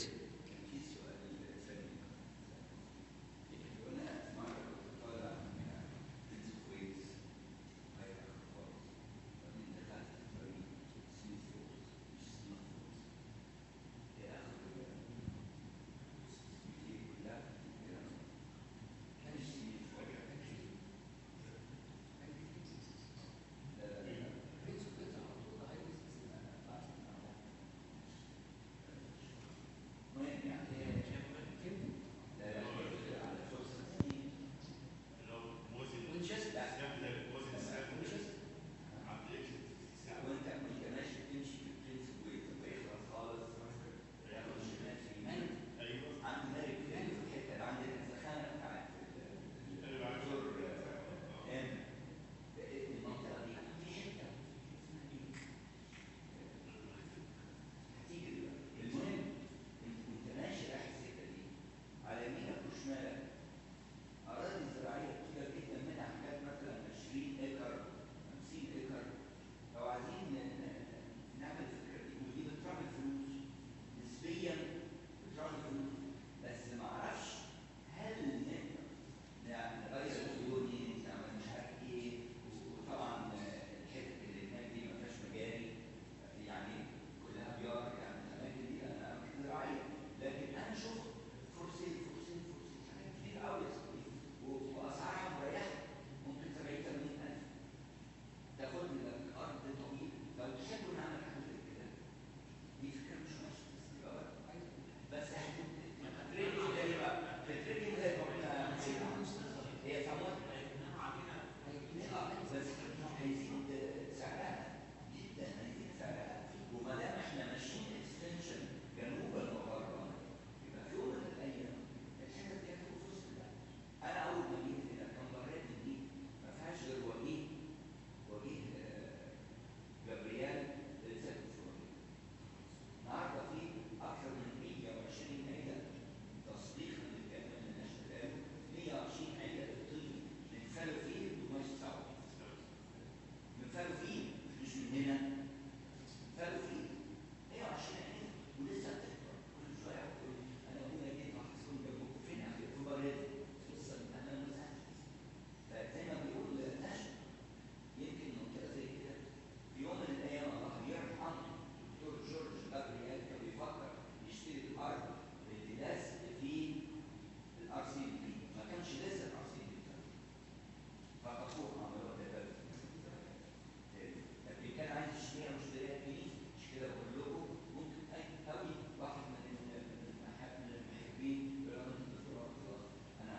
لازم قصه من اهم المسائل فزي ما بيقول نشر يمكن منطقه زي كده في يوم من الايام الله يرحم دكتور جورج جابرييل كان بيفكر يشتري الارض بامتلاس في الار سي بي ما كانش لسه الار سي بي فخطوه عملوها تبادل لكن كان عايز يشتريها مشتريات كنيسه مش كده بقول لكم ممكن اي قوي واحد من ال- من المح- من المحبين يقول انا كنت دكتور خلاص انا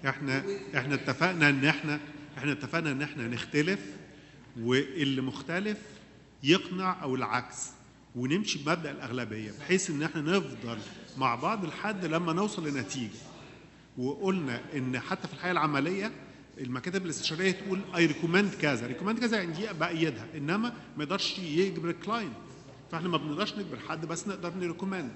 احنا احنا اتفقنا ان احنا احنا اتفقنا ان احنا نختلف واللي مختلف يقنع او العكس ونمشي بمبدا الاغلبيه بحيث ان احنا نفضل مع بعض لحد لما نوصل لنتيجه وقلنا ان حتى في الحياه العمليه المكاتب الاستشاريه تقول اي ريكومند كذا ريكومند كذا يعني دي بايدها انما ما يقدرش يجبر الكلاينت فاحنا ما بنقدرش نجبر حد بس نقدر نريكومند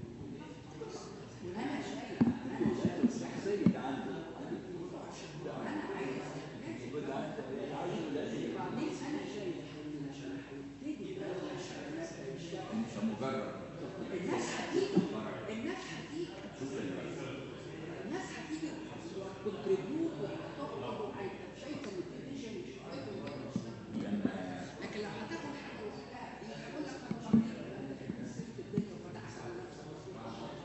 الناس هتيجي الناس هتيجي الناس هتيجي كونتريبيوت وهتطبق وهيبقى شايفه النتيجه مش شايفه لكن لو هتاخد حاجه وحدها يقول لك انا مش هعمل سبت الدنيا وفتحت على نفسك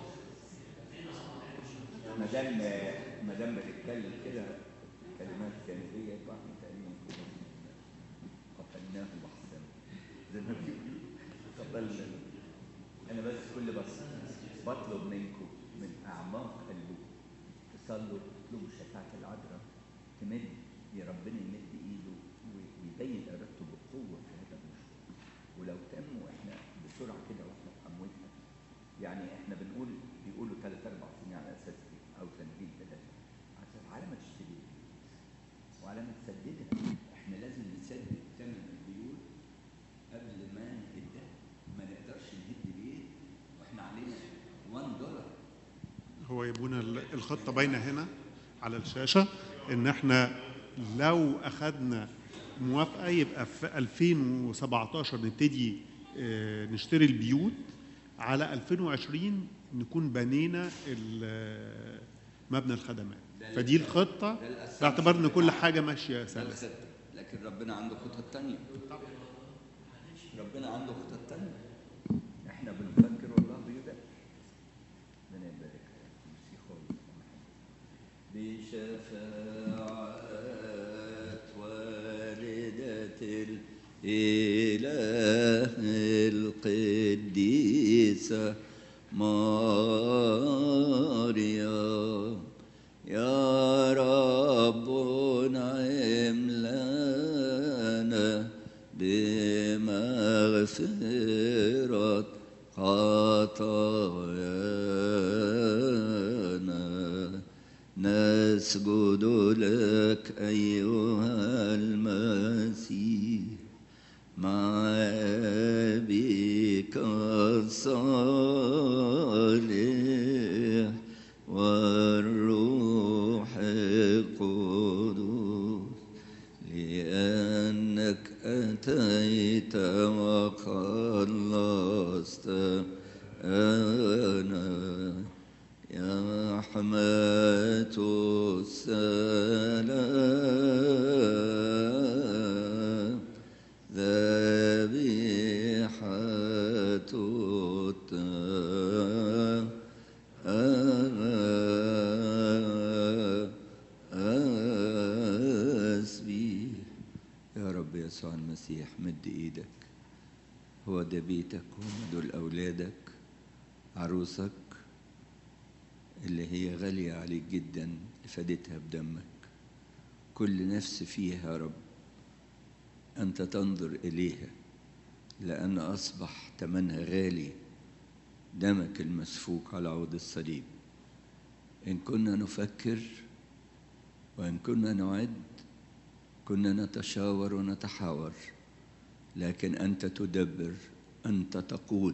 ما دام ما دام بنتكلم كده كلمات جانبيه يبقى احنا تقريبا كده قتلناه بحثا زي ما بيقولوا قتلنا انا بس كل بس بطلب منكم من اعماق قلبكم تصلوا تطلبوا شفاعه العذراء تمد يا ربنا يمد ايده ويبين ارادته بقوه في هذا المشروع ولو تم واحنا بسرعه كده واحنا في اموتنا يعني احنا بنقول بيقولوا ثلاث اربع سنين على اساس ايه او سنتين ثلاثه عشان على ما تشتري البيوت وعلى ما تسددها احنا لازم نسدد ثمن البيوت قبل ما نهدها ما نقدرش نهد بيت واحنا علينا 1 دولار هو يبونا ال- الخطه باينه هنا على الشاشه ان احنا لو اخذنا موافقه يبقى في 2017 نبتدي آه، نشتري البيوت على 2020 نكون بنينا ال- مبنى الخدمات فدي الخطه باعتبار ان كل حاجه ماشيه ده سلس الخطه لكن ربنا عنده خطط تانية ربنا عنده خطط تانية احنا بنفكر والله بيدبر ربنا يبارك ميرسي خالص بشفاعة والدة الإله القديسة مريم يا رب نعم لنا بمغفرة خطايانا نسجد لك أيها المسيح مع أبيك الصالح والروح القدس لأنك أتيت وخلصت أنا يا حماة السلام ذبيحة التسبيح يا رب يسوع المسيح مد ايدك هو ده بيتك وهم دول اولادك عروسك اللي هي غالية عليك جدا فديتها بدمك كل نفس فيها يا رب أنت تنظر إليها لأن أصبح ثمنها غالي دمك المسفوك على عود الصليب إن كنا نفكر وإن كنا نعد كنا نتشاور ونتحاور لكن أنت تدبر أنت تقود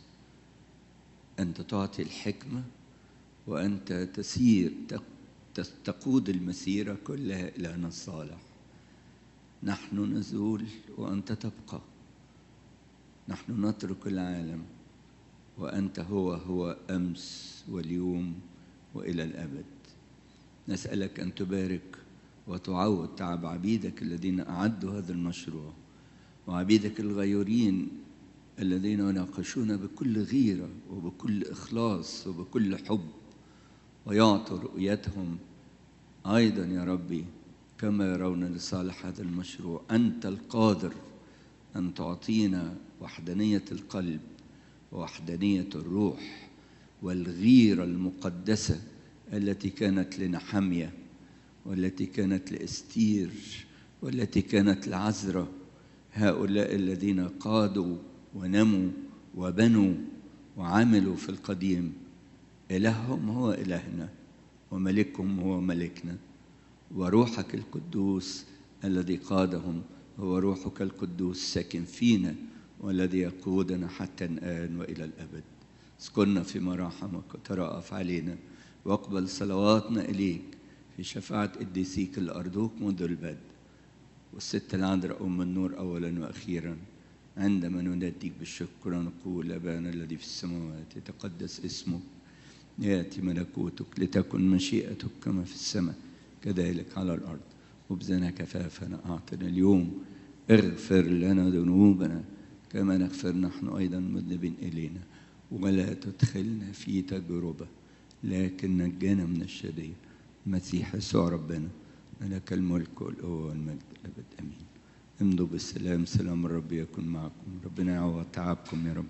أنت تعطي الحكمة وأنت تسير تق- تقود المسيرة كلها إلى أن الصالح نحن نزول وأنت تبقى نحن نترك العالم وأنت هو هو أمس واليوم وإلى الأبد نسألك أن تبارك وتعوض تعب عبيدك الذين أعدوا هذا المشروع وعبيدك الغيورين الذين يناقشون بكل غيرة وبكل إخلاص وبكل حب ويعطوا رؤيتهم أيضا يا ربي كما يرون لصالح هذا المشروع أنت القادر أن تعطينا وحدانية القلب ووحدانية الروح والغيرة المقدسة التي كانت لنحمية والتي كانت لاستير والتي كانت لعذراء هؤلاء الذين قادوا ونموا وبنوا وعملوا في القديم إلههم هو إلهنا وملكهم هو ملكنا وروحك القدوس الذي قادهم هو روحك القدوس ساكن فينا والذي يقودنا حتى الآن وإلى الأبد اذكرنا في مراحمك وترأف علينا واقبل صلواتنا إليك في شفاعة قديسيك اللي أرجوك منذ البدء والست العذراء أم النور أولا وأخيرا عندما نناديك بالشكر ونقول أبانا الذي في السماوات يتقدس اسمك يأتي ملكوتك لتكن مشيئتك كما في السماء كذلك على الأرض خبزنا كفافنا أعطنا اليوم اغفر لنا ذنوبنا كما نغفر نحن أيضا مذنبين إلينا ولا تدخلنا في تجربة لكن نجنا من الشرير المسيح يسوع ربنا لك الملك والقوة والمجد الأبد أمين امضوا بالسلام سلام الرب يكن معكم ربنا يعوض تعبكم يا رب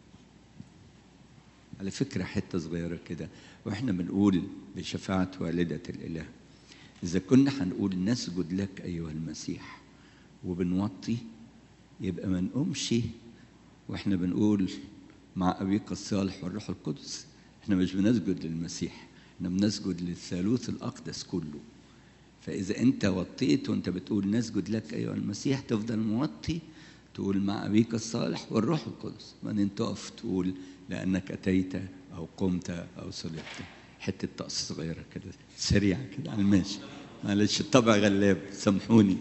على فكرة حتة صغيرة كده وإحنا بنقول بشفاعة والدة الإله إذا كنا هنقول نسجد لك أيها المسيح وبنوطي يبقى ما نقومش وإحنا بنقول مع أبيك الصالح والروح القدس إحنا مش بنسجد للمسيح إحنا بنسجد للثالوث الأقدس كله فإذا أنت وطيت وأنت بتقول نسجد لك أيها المسيح تفضل موطي تقول مع أبيك الصالح والروح القدس بعدين تقف تقول لأنك أتيت أو قمت أو صلبت حتة طقس صغيرة كده سريعة كده على الماشي معلش الطبع غلاب سامحوني